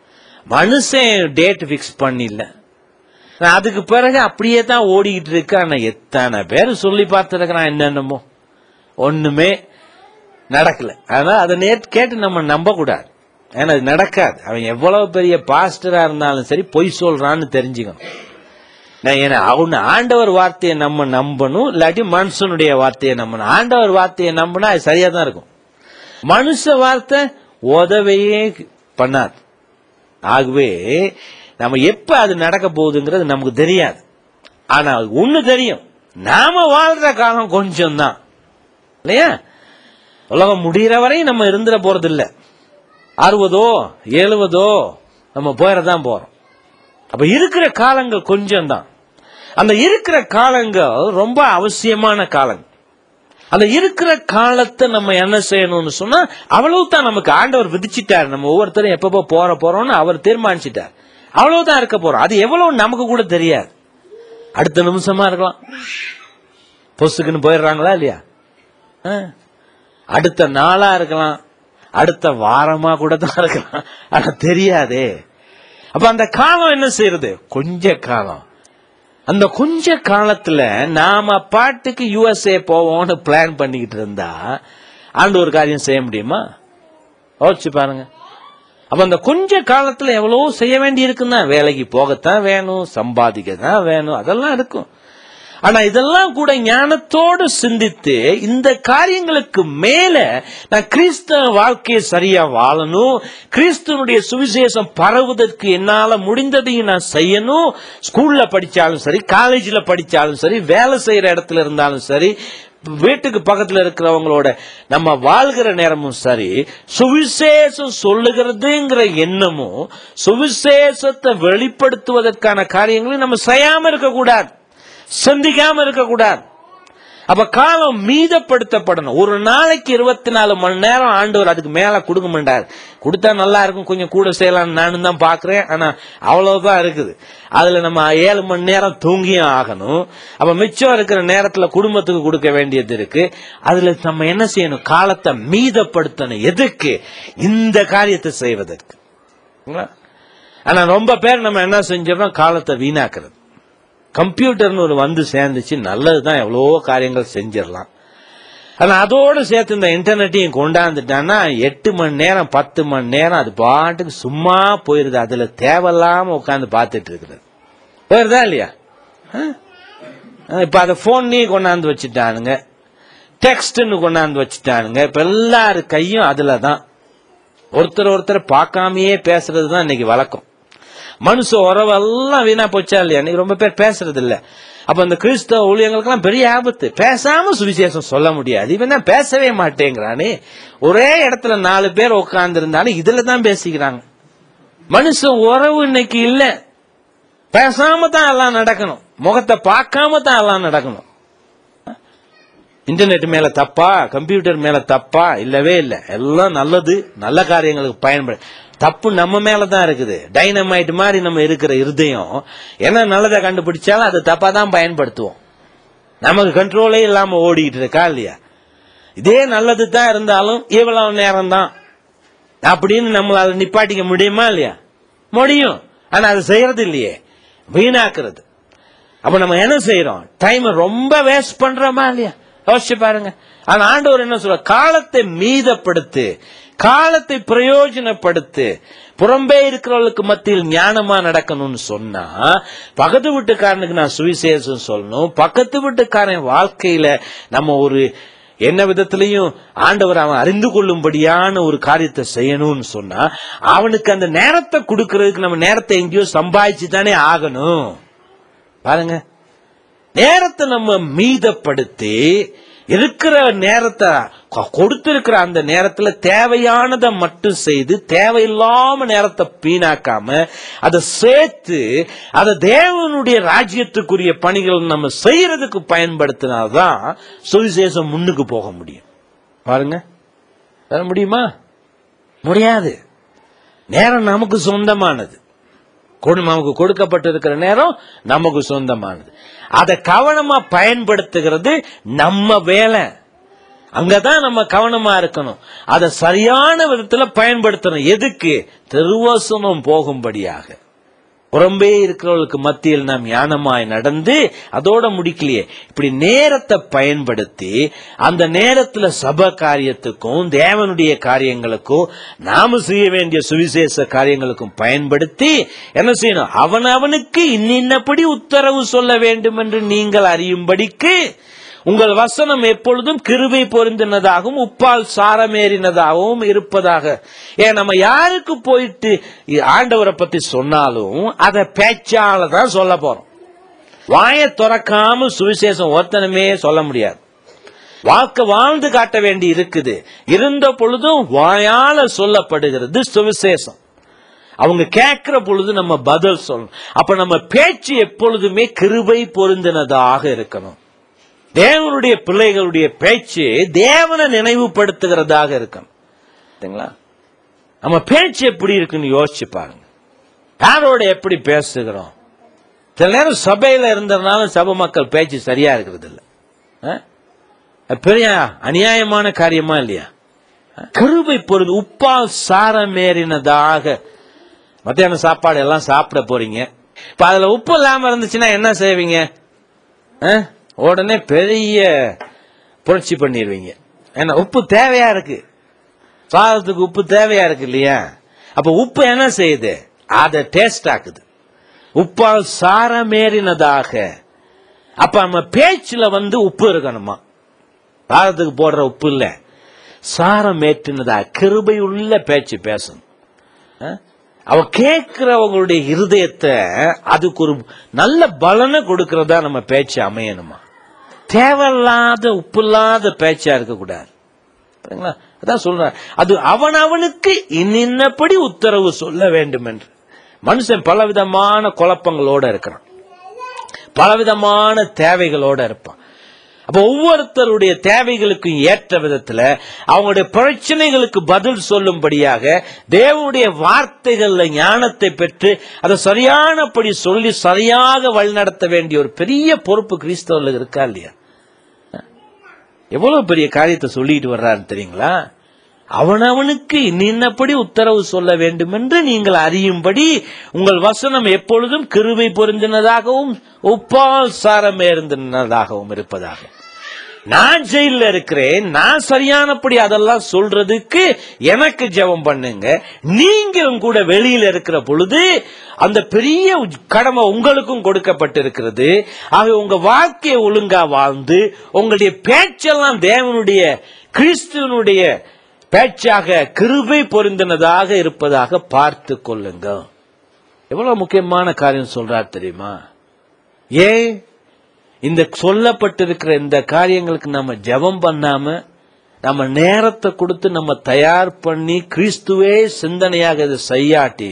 மனுஷன் டேட் ஃபிக்ஸ் பண்ணில அதுக்கு பிறகு அப்படியே தான் ஓடிக்கிட்டு இருக்கு ஆனா எத்தனை பேர் சொல்லி பார்த்துருக்கிறான் என்னென்னமோ ஒண்ணுமே நடக்கல அதனால அதை நேற்று கேட்டு நம்ம நம்ப கூடாது ஏன்னா அது நடக்காது அவன் எவ்வளவு பெரிய பாஸ்டரா இருந்தாலும் சரி பொய் சொல்றான்னு தெரிஞ்சுக்கணும் நான் ஏன்னா அவனு ஆண்டவர் வார்த்தையை நம்ம நம்பணும் இல்லாட்டி மனுஷனுடைய வார்த்தையை நம்பணும் ஆண்டவர் வார்த்தையை நம்பினா அது சரியா தான் இருக்கும் மனுஷ வார்த்தை உதவையே பண்ணாது ஆகவே நம்ம எப்ப அது நடக்க போகுதுங்கிறது நமக்கு தெரியாது ஆனா ஒண்ணு தெரியும் நாம வாழ்ற காலம் கொஞ்சம் தான் இல்லையா உலகம் முடிகிற வரையும் நம்ம இருந்துட போறது இல்ல அறுபதோ எழுபதோ நம்ம போயிடதான் போறோம் அப்ப இருக்கிற காலங்கள் கொஞ்சம் தான் அந்த இருக்கிற காலங்கள் ரொம்ப அவசியமான காலங்கள் அந்த இருக்கிற காலத்தை நம்ம என்ன செய்யணும்னு சொன்னா அவ்வளவு தான் நமக்கு ஆண்டவர் விதிச்சிட்டார் நம்ம ஒவ்வொருத்தரும் எப்பப்போ போற போறோம்னு அவர் தீர்மானிச்சிட்டார் அவ்வளவுதான் இருக்க போறோம் அது எவ்வளவு நமக்கு கூட தெரியாது அடுத்த நிமிஷமா இருக்கலாம் பொசுக்குன்னு போயிடுறாங்களா இல்லையா ஆ. அடுத்த நாளா இருக்கலாம் அடுத்த வாரமா கூட தான் இருக்கலாம் ஆனா தெரியாதே அப்ப அந்த காலம் என்ன செய்யறது கொஞ்ச காலம் அந்த கொஞ்ச காலத்துல நாம பாட்டுக்கு யுஎஸ்ஏ போவோம்னு பிளான் பண்ணிக்கிட்டு இருந்தா ஆண்டு ஒரு காரியம் செய்ய முடியுமா யோசிச்சு பாருங்க அப்ப அந்த கொஞ்ச காலத்துல எவ்வளவோ செய்ய வேண்டி இருக்குன்னா வேலைக்கு போகத்தான் வேணும் சம்பாதிக்க தான் வேணும் அதெல்லாம் இருக்கும் ஆனா இதெல்லாம் கூட ஞானத்தோடு சிந்தித்து இந்த காரியங்களுக்கு மேல நான் கிறிஸ்தவ வாழ்க்கையை சரியா வாழணும் கிறிஸ்துவனுடைய சுவிசேஷம் பரவுவதற்கு என்னால முடிந்ததையும் நான் செய்யணும் ஸ்கூல்ல படிச்சாலும் சரி காலேஜ்ல படிச்சாலும் சரி வேலை செய்யற இடத்துல இருந்தாலும் சரி வீட்டுக்கு பக்கத்துல இருக்கிறவங்களோட நம்ம வாழ்கிற நேரமும் சரி சுவிசேஷம் சொல்லுகிறதுங்கிற எண்ணமும் சுவிசேஷத்தை வெளிப்படுத்துவதற்கான காரியங்களையும் நம்ம செய்யாம இருக்கக்கூடாது சிந்திக்காம இருக்கக்கூடாது அப்ப காலம் மீதப்படுத்தப்படணும் ஒரு நாளைக்கு இருபத்தி நாலு மணி நேரம் ஆண்டவர் அதுக்கு மேல கொடுக்க மாட்டார் கொடுத்தா நல்லா இருக்கும் கொஞ்சம் கூட செய்யலாம் நானும் தான் பாக்குறேன் ஆனா அவ்வளவுதான் இருக்குது அதுல நம்ம ஏழு மணி நேரம் தூங்கியும் ஆகணும் அப்ப மிச்சம் இருக்கிற நேரத்துல குடும்பத்துக்கு கொடுக்க வேண்டியது இருக்கு அதுல நம்ம என்ன செய்யணும் காலத்தை மீதப்படுத்தணும் எதுக்கு இந்த காரியத்தை செய்வதற்கு சரிங்களா? ஆனா ரொம்ப பேர் நம்ம என்ன செஞ்சிடறோம் காலத்தை வீணாக்குறது கம்ப்யூட்டர்னு ஒரு வந்து சேர்ந்துச்சு நல்லது தான் எவ்வளவோ காரியங்கள் செஞ்சிடலாம் ஆனா அதோடு சேர்த்து இந்த இன்டர்நெட்டையும் கொண்டாந்துட்டான்னா எட்டு மணி நேரம் பத்து மணி நேரம் அது பாட்டுக்கு சும்மா போயிருது அதுல தேவையில்லாம உட்காந்து பார்த்துட்டு இருக்கிறது போயிருதா இல்லையா ஆ? இப்ப அதை போன்லயே கொண்டாந்து வச்சுட்டானுங்க டெக்ஸ்ட்னு கொண்டாந்து வச்சுட்டானுங்க இப்ப எல்லாரு கையும் அதுல தான் ஒருத்தர் ஒருத்தர் பார்க்காமயே பேசுறது தான் இன்னைக்கு வழக்கம் மனுஷ உறவெல்லாம் வீணா போச்சா இல்லையா இன்னைக்கு ரொம்ப பேர் பேசுறது இல்ல அப்ப இந்த கிறிஸ்தவ ஊழியங்களுக்கெல்லாம் பெரிய ஆபத்து பேசாம சுவிசேஷம் சொல்ல முடியாது இவன் தான் பேசவே மாட்டேங்கிறானே ஒரே இடத்துல நாலு பேர் உட்கார்ந்து இருந்தாலும் இதுல தான் பேசிக்கிறாங்க மனுஷ உறவு இன்னைக்கு இல்ல பேசாம தான் எல்லாம் நடக்கணும் முகத்தை பார்க்காம தான் எல்லாம் நடக்கணும் இன்டர்நெட் மேல தப்பா கம்ப்யூட்டர் மேல தப்பா இல்லவே இல்ல எல்லாம் நல்லது நல்ல காரியங்களுக்கு பயன்படு தப்பு நம்ம மேல தான் இருக்குது டைனமைட் மாதிரி நம்ம இருக்கிற இருதயம் என்ன நல்லதை கண்டுபிடிச்சாலும் அது தப்பா தான் பயன்படுத்துவோம் நமக்கு கண்ட்ரோலே இல்லாம ஓடிட்டு இருக்கா இல்லையா இதே நல்லது தான் இருந்தாலும் இவ்வளவு நேரம் தான் அப்படின்னு நம்மளால நிப்பாட்டிக்க முடியுமா இல்லையா முடியும் ஆனா அது செய்யறது இல்லையே வீணாக்குறது அப்ப நம்ம என்ன செய்யறோம் டைம் ரொம்ப வேஸ்ட் பண்றோமா இல்லையா யோசிச்சு பாருங்க ஆனா ஆண்டவர் என்ன சொல்ற காலத்தை மீதப்படுத்து காலத்தை பிரயோஜனப்படுத்து புறம்பே இருக்கிறவர்களுக்கு மத்தியில் ஞானமா நடக்கணும்னு சொன்னா பக்கத்து வீட்டுக்காரனுக்கு நான் சுவிசேஷம் சொல்லணும் பக்கத்து வீட்டுக்காரன் வாழ்க்கையில நம்ம ஒரு என்ன விதத்திலையும் ஆண்டவர் அவன் அறிந்து கொள்ளும்படியான ஒரு காரியத்தை செய்யணும்னு சொன்னா அவனுக்கு அந்த நேரத்தை கொடுக்கறதுக்கு நம்ம நேரத்தை எங்கேயோ சம்பாதிச்சு தானே ஆகணும் பாருங்க நேரத்தை நம்ம மீதப்படுத்தி இருக்கிற நேரத்தை கொ- கொடுத்திருக்கிற அந்த நேரத்துல தேவையானதை மட்டும் செய்து தேவையில்லாம நேரத்தை வீணாக்காம அதை சேர்த்து அதை தேவனுடைய ராஜ்யத்துக்குரிய பணிகள் நம்ம செய்யறதுக்கு பயன்படுத்தினாதான் சுவிசேஷம் முன்னுக்கு போக முடியும் பாருங்க வர முடியுமா முடியாது நேரம் நமக்கு சொந்தமானது கொடு- நமக்கு கொடுக்கப்பட்டிருக்கிற நேரம் நமக்கு சொந்தமானது அதை கவனமா பயன்படுத்துகிறது நம்ம வேலை அங்கதான் நம்ம கவனமா இருக்கணும் அதை சரியான விதத்துல பயன்படுத்தணும் எதுக்கு திருவசனம் போகும்படியாக புறம்பே இருக்கிறவர்களுக்கு மத்தியில் நாம் ஞானமாய் நடந்து அதோட முடிக்கலையே இப்படி நேரத்தை பயன்படுத்தி அந்த நேரத்துல சப காரியத்துக்கும் தேவனுடைய காரியங்களுக்கும் நாம செய்ய வேண்டிய சுவிசேஷ காரியங்களுக்கும் பயன்படுத்தி என்ன செய்யணும் அவன் அவனுக்கு இன்னின்னபடி உத்தரவு சொல்ல வேண்டும் என்று நீங்கள் அறியும்படிக்கு உங்கள் வசனம் எப்பொழுதும் கிருபை பொருந்தினதாகவும் உப்பால் சாரமேறினதாகவும் இருப்பதாக ஏன் நம்ம யாருக்கு போயிட்டு இ- ஆண்டவரை பத்தி சொன்னாலும் அதை பேச்சால தான் சொல்ல போறோம் வாயை திறக்காம சுவிசேஷம் ஒருத்தனுமே சொல்ல முடியாது வாழ்க்கை வாழ்ந்து காட்ட வேண்டி இருக்குது இருந்த பொழுதும் வாயால சொல்லப்படுகிறது சுவிசேஷம் அவங்க கேட்கிற பொழுது நம்ம பதில் சொல்லணும் அப்ப நம்ம பேச்சு எப்பொழுதுமே கிருபை பொருந்தினதாக இருக்கணும் தேவனுடைய பிள்ளைகளுடைய பேச்சு தேவனை நினைவுபடுத்துகிறதாக இருக்கணும் சரிங்களா நம்ம பேச்சு எப்படி இருக்குன்னு யோசிச்சு பாருங்க யாரோட எப்படி பேசுகிறோம் சில நேரம் சபையில இருந்ததுனால சபை மக்கள் பேச்சு சரியா இருக்கிறது இல்ல ஆ? அது பெரிய அநியாயமான காரியமா இல்லையா கருவை பொருள் உப்பால் சாரமேறினதாக மத்தியான சாப்பாடு எல்லாம் சாப்பிட போறீங்க இப்ப அதுல உப்பு இல்லாம இருந்துச்சுன்னா என்ன செய்வீங்க ஆ? உடனே பெரிய புரட்சி பண்ணிடுவீங்க ஏன்னா உப்பு தேவையா இருக்கு சாதத்துக்கு உப்பு தேவையா இருக்கு இல்லையா அப்ப உப்பு என்ன செய்யுது அதை டேஸ்ட் ஆக்குது உப்பால் சாரமேறினதாக அப்ப நம்ம பேச்சுல வந்து உப்பு இருக்கணுமா சாதத்துக்கு போடுற உப்பு இல்ல சாரம் ஏற்றினதா கிருபை உள்ள பேச்சு பேசணும் ஆ? அவ கேட்கிறவங்களுடைய இருதயத்தை அதுக்கு ஒரு நல்ல பலனை கொடுக்கறதா நம்ம பேச்சு அமையணுமா தேவையில்லாத உப்பில்லாத பேச்சா இருக்கக்கூடாது சரிங்களா அதான் சொல்றேன் அது அவன் அவனுக்கு இன்னின்னபடி உத்தரவு சொல்ல வேண்டும் என்று மனுஷன் பலவிதமான குழப்பங்களோட இருக்கிறான் பலவிதமான தேவைகளோட இருப்பான் அப்ப ஒவ்வொருத்தருடைய தேவைகளுக்கும் ஏற்ற விதத்துல அவங்களுடைய பிரச்சனைகளுக்கு பதில் சொல்லும்படியாக தேவனுடைய வார்த்தைகள்ல ஞானத்தை பெற்று அதை சரியானபடி சொல்லி சரியாக வழிநடத்த வேண்டிய ஒரு பெரிய பொறுப்பு கிறிஸ்தவர்களுக்கு இருக்கா இல்லையா எவ்வளவு பெரிய காரியத்தை சொல்லிட்டு வர்றாரு தெரியுங்களா அவனவனுக்கு நின்னபடி உத்தரவு சொல்ல வேண்டும் என்று நீங்கள் அறியும்படி உங்கள் வசனம் எப்பொழுதும் கிருபை பொருந்தினதாகவும் உப்பால் சாரமேர்ந்தினதாகவும் இருப்பதாக நான் ஜெயில இருக்கிறேன் நான் சரியானபடி அதெல்லாம் சொல்றதுக்கு எனக்கு ஜெபம் பண்ணுங்க நீங்களும் கூட வெளியில இருக்கிற பொழுது அந்த பெரிய கடமை உங்களுக்கும் கொடுக்கப்பட்டிருக்கிறது ஆக உங்க வாழ்க்கையை ஒழுங்கா வாழ்ந்து உங்களுடைய பேச்செல்லாம் தேவனுடைய கிறிஸ்துவனுடைய பேச்சாக கிருபை பொருந்தினதாக இருப்பதாக பார்த்து கொள்ளுங்க எவ்வளவு முக்கியமான காரியம் சொல்றார் தெரியுமா ஏன் இந்த சொல்லப்பட்டிருக்கிற இந்த காரியங்களுக்கு நம்ம ஜெபம் பண்ணாம நம்ம நேரத்தை கொடுத்து நம்ம தயார் பண்ணி கிறிஸ்துவே சிந்தனையாக இதை செய்யாட்டி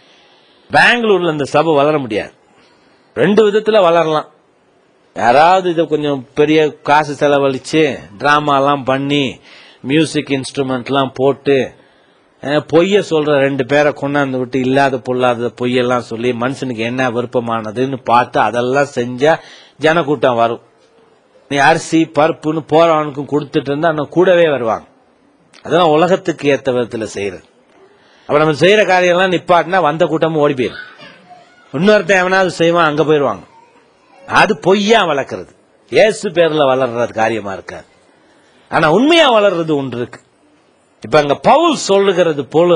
பெங்களூர்ல இந்த சபை வளர முடியாது ரெண்டு விதத்துல வளரலாம் யாராவது இதை கொஞ்சம் பெரிய காசு செலவழிச்சு டிராமாலாம் பண்ணி மியூசிக் இன்ஸ்ட்ருமெண்ட்லாம் போட்டு அஹ், பொய்ய சொல்ற ரெண்டு பேரை கொண்டாந்து விட்டு இல்லாத பொல்லாத பொய்யெல்லாம் சொல்லி மனுஷனுக்கு என்ன விருப்பமானதுன்னு பார்த்து அதெல்லாம் செஞ்சா ஜனக்கூட்டம் வரும் நீ அரிசி பருப்புன்னு போறவனுக்கும் கொடுத்துட்டு இருந்தா இன்னும் கூடவே வருவாங்க அதெல்லாம் உலகத்துக்கு ஏத்த விதத்துல செய்யறது அப்ப நம்ம செய்யற காரியம்லாம் நிப்பாட்டினா வந்த கூட்டமும் ஓடி போயிடும் இன்னொருத்தன் எவனாவது செய்வான் அங்க போயிடுவாங்க அது பொய்யா வளர்க்கறது இயேசு பேர்ல வளர்றது காரியமா இருக்காது ஆனா உண்மையா வளர்றது ஒன்று இருக்கு இப்ப அங்க பவுல் சொல்லுகிறது போல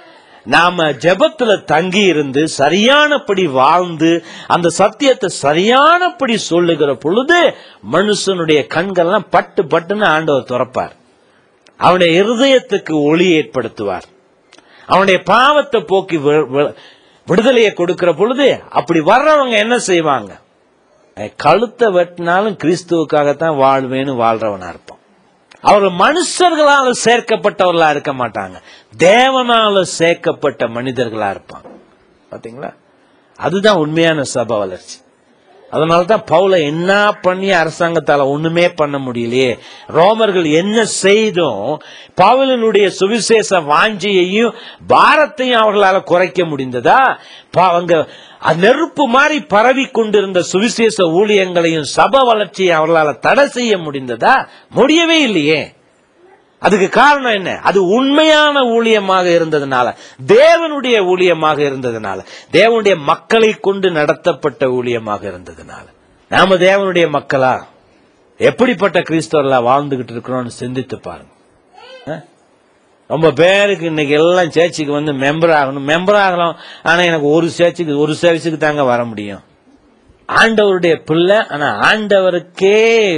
நாம ஜெபத்துல தங்கி இருந்து சரியானபடி வாழ்ந்து அந்த சத்தியத்தை சரியானபடி சொல்லுகிற பொழுது மனுஷனுடைய கண்கள்லாம் பட்டு பட்டுன்னு ஆண்டவர் துறப்பார் அவனுடைய இருதயத்துக்கு ஒளி ஏற்படுத்துவார் அவனுடைய பாவத்தை போக்கி வி- வி- விடுதலையை கொடுக்கிற பொழுது அப்படி வர்றவங்க என்ன செய்வாங்க அஹ் கழுத்தை வெட்டினாலும் கிறிஸ்துவுக்காகத்தான் வாழ்வேன்னு வாழ்றவனா இருப்பான் அவர்கள் மனுஷர்களால சேர்க்கப்பட்டவர்களா இருக்க மாட்டாங்க தேவனால சேர்க்கப்பட்ட மனிதர்களா இருப்பாங்க பாத்தீங்களா அதுதான் உண்மையான சபை வளர்ச்சி அதனால தான் பவுல என்ன பண்ணி அரசாங்கத்தால ஒண்ணுமே பண்ண முடியலையே ரோமர்கள் என்ன செய்தும் பவுலனுடைய சுவிசேஷ வாஞ்சியையும் பாரத்தையும் அவர்களால குறைக்க முடிந்ததா பா- அவங்க அது நெருப்பு மாதிரி பரவி கொண்டிருந்த சுவிசேஷ ஊழியங்களையும் சபை வளர்ச்சியை அவர்களால தடை செய்ய முடிந்ததா முடியவே இல்லையே அதுக்கு காரணம் என்ன அது உண்மையான ஊழியமாக இருந்ததுனால தேவனுடைய ஊழியமாக இருந்ததுனால தேவனுடைய மக்களை கொண்டு நடத்தப்பட்ட ஊழியமாக இருந்ததுனால நாம தேவனுடைய மக்களா எப்படிப்பட்ட கிறிஸ்தவர்களா வாழ்ந்துகிட்டு இருக்கிறோம்னு சிந்தித்து பாருங்க அஹ்? ரொம்ப பேருக்கு இன்னைக்கு எல்லாம் சேர்ச்சுக்கு வந்து மெம்பர் ஆகணும் மெம்பர் ஆகலாம் ஆனா எனக்கு ஒரு சேர்ச்சுக்கு ஒரு சர்வீஸுக்கு தாங்க வர முடியும் ஆண்டவருடைய பிள்ளை ஆனா ஆண்டவருக்கே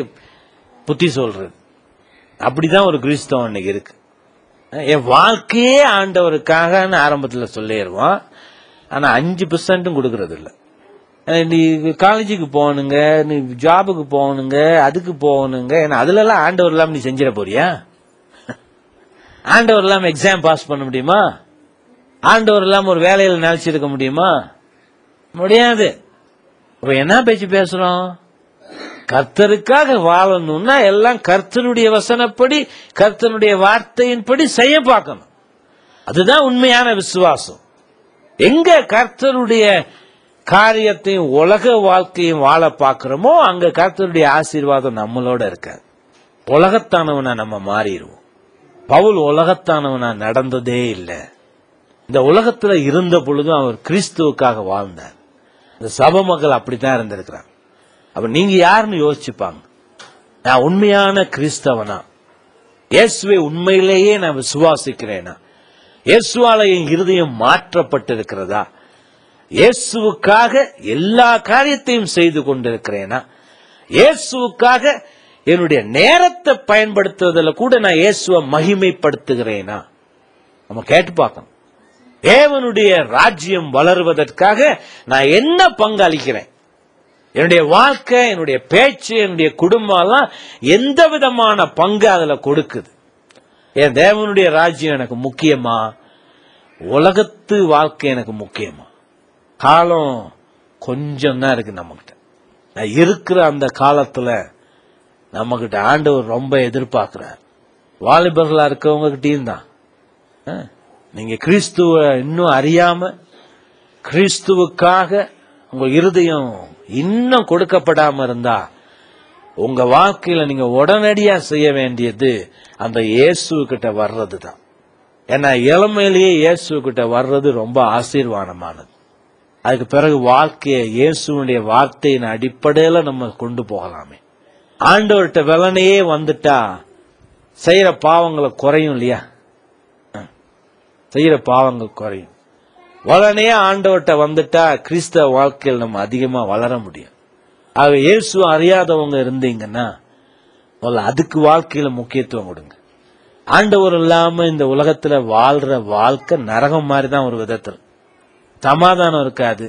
புத்தி சொல்றது அப்படிதான் ஒரு கிறிஸ்தவம் இன்னைக்கு இருக்கு என் வாழ்க்கையே ஆண்டவருக்காக ஆரம்பத்துல சொல்லிடுவோம் ஆனா அஞ்சு பெர்சன்ட்டும் கொடுக்கறது இல்ல அஹ் நீ காலேஜுக்கு போகணுங்க நீ ஜாபுக்கு போகணுங்க அதுக்கு போகணுங்க ஏன்னா அதுல எல்லாம் ஆண்டவர் இல்லாம நீ செஞ்சிட போறியா ஆண்டவர் இல்லாம எக்ஸாம் பாஸ் பண்ண முடியுமா ஆண்டவர் இல்லாம ஒரு வேலையில நினைச்சிருக்க முடியுமா முடியாது இப்ப என்ன பேச்சு பேசுறோம் கர்த்தருக்காக வாழணும்னா எல்லாம் கர்த்தருடைய வசனப்படி கர்த்தனுடைய வார்த்தையின்படி செய்ய பார்க்கணும் அதுதான் உண்மையான விசுவாசம் எங்க கர்த்தருடைய காரியத்தையும் உலக வாழ்க்கையும் வாழ பார்க்கிறோமோ அங்க கர்த்தருடைய ஆசீர்வாதம் நம்மளோட இருக்காது உலகத்தானவனா நம்ம மாறிடுவோம் பவுல் உலகத்தானவனா நடந்ததே இல்லை இந்த உலகத்துல இருந்த பொழுதும் அவர் கிறிஸ்துவுக்காக வாழ்ந்தார் இந்த சபை மக்கள் அப்படித்தான் இருந்திருக்கிறாங்க அப்ப நீங்க யாருன்னு யோசிச்சுப்பாங்க நான் உண்மையான கிறிஸ்தவனா இயேசுவை உண்மையிலேயே நான் விசுவாசிக்கிறேனா இயேசுவால என் இருதயம் மாற்றப்பட்டிருக்கிறதா இயேசுவுக்காக எல்லா காரியத்தையும் செய்து கொண்டிருக்கிறேனா இயேசுவுக்காக என்னுடைய நேரத்தை பயன்படுத்துவதில் கூட நான் இயேசுவை மகிமைப்படுத்துகிறேனா நம்ம கேட்டு பார்க்கணும் தேவனுடைய ராஜ்யம் வளருவதற்காக நான் என்ன பங்களிக்கிறேன் என்னுடைய வாழ்க்கை என்னுடைய பேச்சு என்னுடைய குடும்பம் எல்லாம் எந்த விதமான பங்கு அதுல கொடுக்குது என் தேவனுடைய ராஜ்யம் எனக்கு முக்கியமா உலகத்து வாழ்க்கை எனக்கு முக்கியமா காலம் கொஞ்சம் தான் இருக்கு நம்மகிட்ட நான் இருக்கிற அந்த காலத்துல நம்மகிட்ட ஆண்டவர் ரொம்ப எதிர்பார்க்கிறார் வாலிபர்களா இருக்கவங்க கிட்டயும் தான் ஆ, நீங்க கிறிஸ்துவ இன்னும் அறியாம கிறிஸ்துவுக்காக உங்க இருதயம் இன்னும் கொடுக்கப்படாம இருந்தா உங்க வாழ்க்கையில நீங்க உடனடியா செய்ய வேண்டியது அந்த இயேசு கிட்ட வர்றது தான் ஏன்னா இளமையிலேயே இயேசு கிட்ட வர்றது ரொம்ப ஆசீர்வாதமானது அதுக்கு பிறகு வாழ்க்கையை இயேசுனுடைய வார்த்தையின் அடிப்படையில நம்ம கொண்டு போகலாமே ஆண்டவர்கிட்ட வெள்ளனையே வந்துட்டா செய்யற பாவங்களை குறையும் இல்லையா செய்யற பாவங்கள் குறையும் உடனே ஆண்டவர்கிட்ட வந்துட்டா கிறிஸ்தவ வாழ்க்கையில் நம்ம அதிகமா வளர முடியும் ஆக இயேசு அறியாதவங்க இருந்தீங்கன்னா முதல்ல அதுக்கு வாழ்க்கையில முக்கியத்துவம் கொடுங்க ஆண்டவர் இல்லாம இந்த உலகத்துல வாழ்ற வாழ்க்கை நரகம் மாதிரி தான் ஒரு விதத்தில் சமாதானம் இருக்காது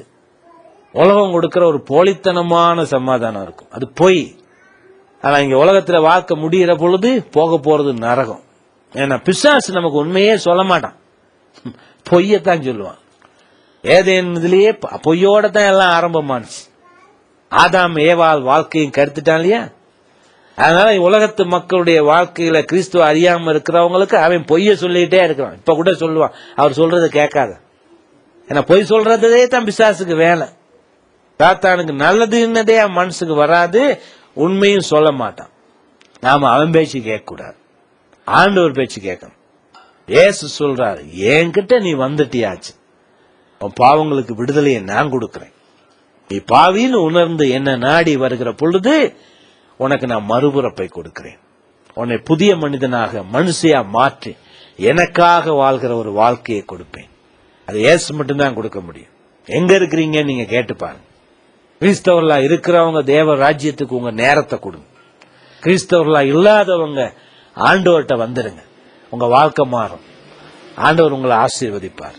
உலகம் கொடுக்கிற ஒரு போலித்தனமான சமாதானம் இருக்கும் அது பொய் ஆனா இங்க உலகத்துல வாழ்க்கை முடிகிற பொழுது போக போறது நரகம் ஏன்னா பிசாசு நமக்கு உண்மையே சொல்ல மாட்டான் பொய்யத்தான் சொல்லுவான் ஏதேன் இதுலயே பொ- பொய்யோட தான் எல்லாம் ஆரம்பமானுச்சு ஆதாம் ஏவாள் வாழ்க்கையும் கெடுத்துட்டான் இல்லையா அதனால உலகத்து மக்களுடைய வாழ்க்கையில கிறிஸ்துவ அறியாம இருக்கிறவங்களுக்கு அவன் பொய்ய சொல்லிட்டே இருக்கிறான் இப்ப கூட சொல்லுவான் அவர் சொல்றதை கேட்காத ஏன்னா பொய் சொல்றதே தான் பிசாசுக்கு வேலை சாத்தானுக்கு நல்லதுன்னதே அவன் மனசுக்கு வராது உண்மையும் சொல்ல மாட்டான் நாம அவன் பேச்சு கேட்க கூடாது ஆண்டவர் பேச்சு கேட்கணும் இயேசு சொல்றாரு என்கிட்ட நீ வந்துட்டியாச்சு உன் பாவங்களுக்கு விடுதலையை நான் கொடுக்கிறேன் நீ பாவின்னு உணர்ந்து என்ன நாடி வருகிற பொழுது உனக்கு நான் மறுபுறப்பை கொடுக்கிறேன் உன்னை புதிய மனிதனாக மனுஷியா மாற்றி எனக்காக வாழ்கிற ஒரு வாழ்க்கையை கொடுப்பேன் அது இயேசு மட்டும்தான் கொடுக்க முடியும் எங்க இருக்கிறீங்க நீங்க கேட்டு பாருங்க கிறிஸ்தவர்களா இருக்கிறவங்க தேவ ராஜ்யத்துக்கு உங்க நேரத்தை கொடுங்க கிறிஸ்தவர்களா இல்லாதவங்க ஆண்டவர்கிட்ட வந்துருங்க உங்க வாழ்க்கை மாறும் ஆண்டவர் உங்களை ஆசீர்வதிப்பார்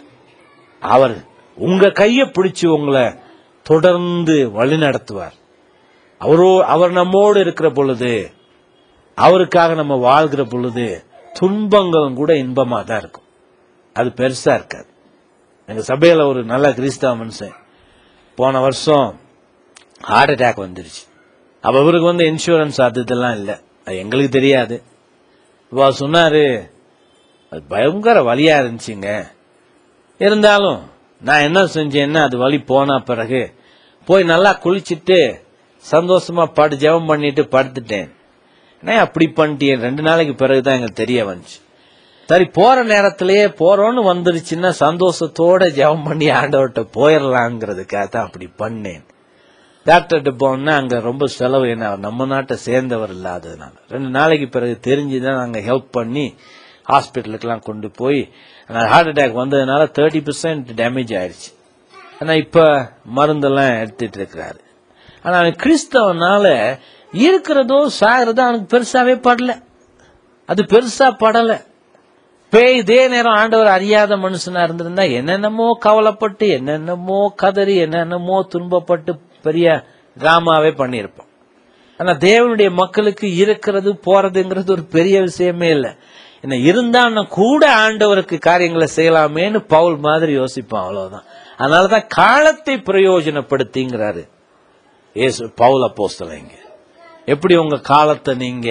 அவர் உங்க கையை பிடிச்சு உங்களை தொடர்ந்து வழி நடத்துவார் அவரோ அவர் நம்மோடு இருக்கிற பொழுது அவருக்காக நம்ம வாழ்கிற பொழுது துன்பங்களும் கூட இன்பமா தான் இருக்கும் அது பெருசா இருக்காது எங்க சபையில ஒரு நல்ல கிறிஸ்தவ மனுஷன் போன வருஷம் ஹார்ட் அட்டாக் வந்துருச்சு அப்ப இவருக்கு வந்து இன்சூரன்ஸ் அது இதெல்லாம் இல்லை அது எங்களுக்கு தெரியாது இப்போ சொன்னாரு அது பயங்கர வலியா இருந்துச்சுங்க இருந்தாலும் நான் என்ன செஞ்சேன்னா அது வலி போன பிறகு போய் நல்லா குளிச்சிட்டு சந்தோஷமா படு ஜெபம் பண்ணிட்டு படுத்துட்டேன் என்ன அப்படி பண்ணிட்டேன் ரெண்டு நாளைக்கு பிறகுதான் எங்களுக்கு தெரிய வந்துச்சு சரி போற நேரத்திலேயே போறோன்னு வந்துருச்சுன்னா சந்தோஷத்தோட ஜெபம் பண்ணி ஆண்டவர்கிட்ட போயிடலாங்கிறதுக்காக தான் அப்படி பண்ணேன் டாக்டர்கிட்ட போனா அங்க ரொம்ப செலவு என்ன அவர் நம்ம நாட்டை சேர்ந்தவர் இல்லாததுனால ரெண்டு நாளைக்கு பிறகு தெரிஞ்சுதான் நாங்க ஹெல்ப் பண்ணி ஹாஸ்பிட்டலுக்கெல்லாம் கொண்டு போய் ஹார்ட் அட்டாக் வந்ததுனால தேர்ட்டி பெர்சன்ட் டேமேஜ் ஆயிடுச்சு ஆனா இப்ப மருந்தெல்லாம் எடுத்துட்டு இருக்கிறாரு ஆனா அவன் கிறிஸ்தவனால இருக்கிறதோ சாகிறதோ அவனுக்கு பெருசாவே படல அது பெருசா படல பேய் இதே நேரம் ஆண்டவர் அறியாத மனுஷனா இருந்திருந்தா என்னென்னமோ கவலைப்பட்டு என்னென்னமோ கதறி என்னென்னமோ துன்பப்பட்டு பெரிய டிராமாவே பண்ணியிருப்பான் ஆனா தேவனுடைய மக்களுக்கு இருக்கிறது போறதுங்கிறது ஒரு பெரிய விஷயமே இல்லை என்ன இருந்தான்னா கூட ஆண்டவருக்கு காரியங்களை செய்யலாமேன்னு பவுல் மாதிரி யோசிப்பான் அவ்வளவுதான் அதனாலதான் காலத்தை பிரயோஜனப்படுத்திங்கிறாரு ஏசு பவுல் அப்போஸ்தலங்க எப்படி உங்க காலத்தை நீங்க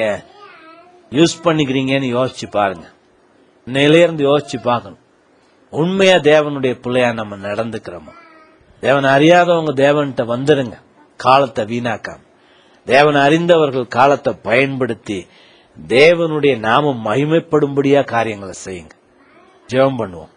யூஸ் பண்ணிக்கிறீங்கன்னு யோசிச்சு பாருங்க நிலையிருந்து யோசிச்சு பார்க்கணும் உண்மையா தேவனுடைய பிள்ளையா நம்ம நடந்துக்கிறோமா தேவன் அறியாதவங்க தேவன்கிட்ட வந்துடுங்க காலத்தை வீணாக்காம தேவன் அறிந்தவர்கள் காலத்தை பயன்படுத்தி தேவனுடைய நாமம் மகிமைப்படும்படியா காரியங்களை செய்யுங்க ஜெபம் பண்ணுவோம்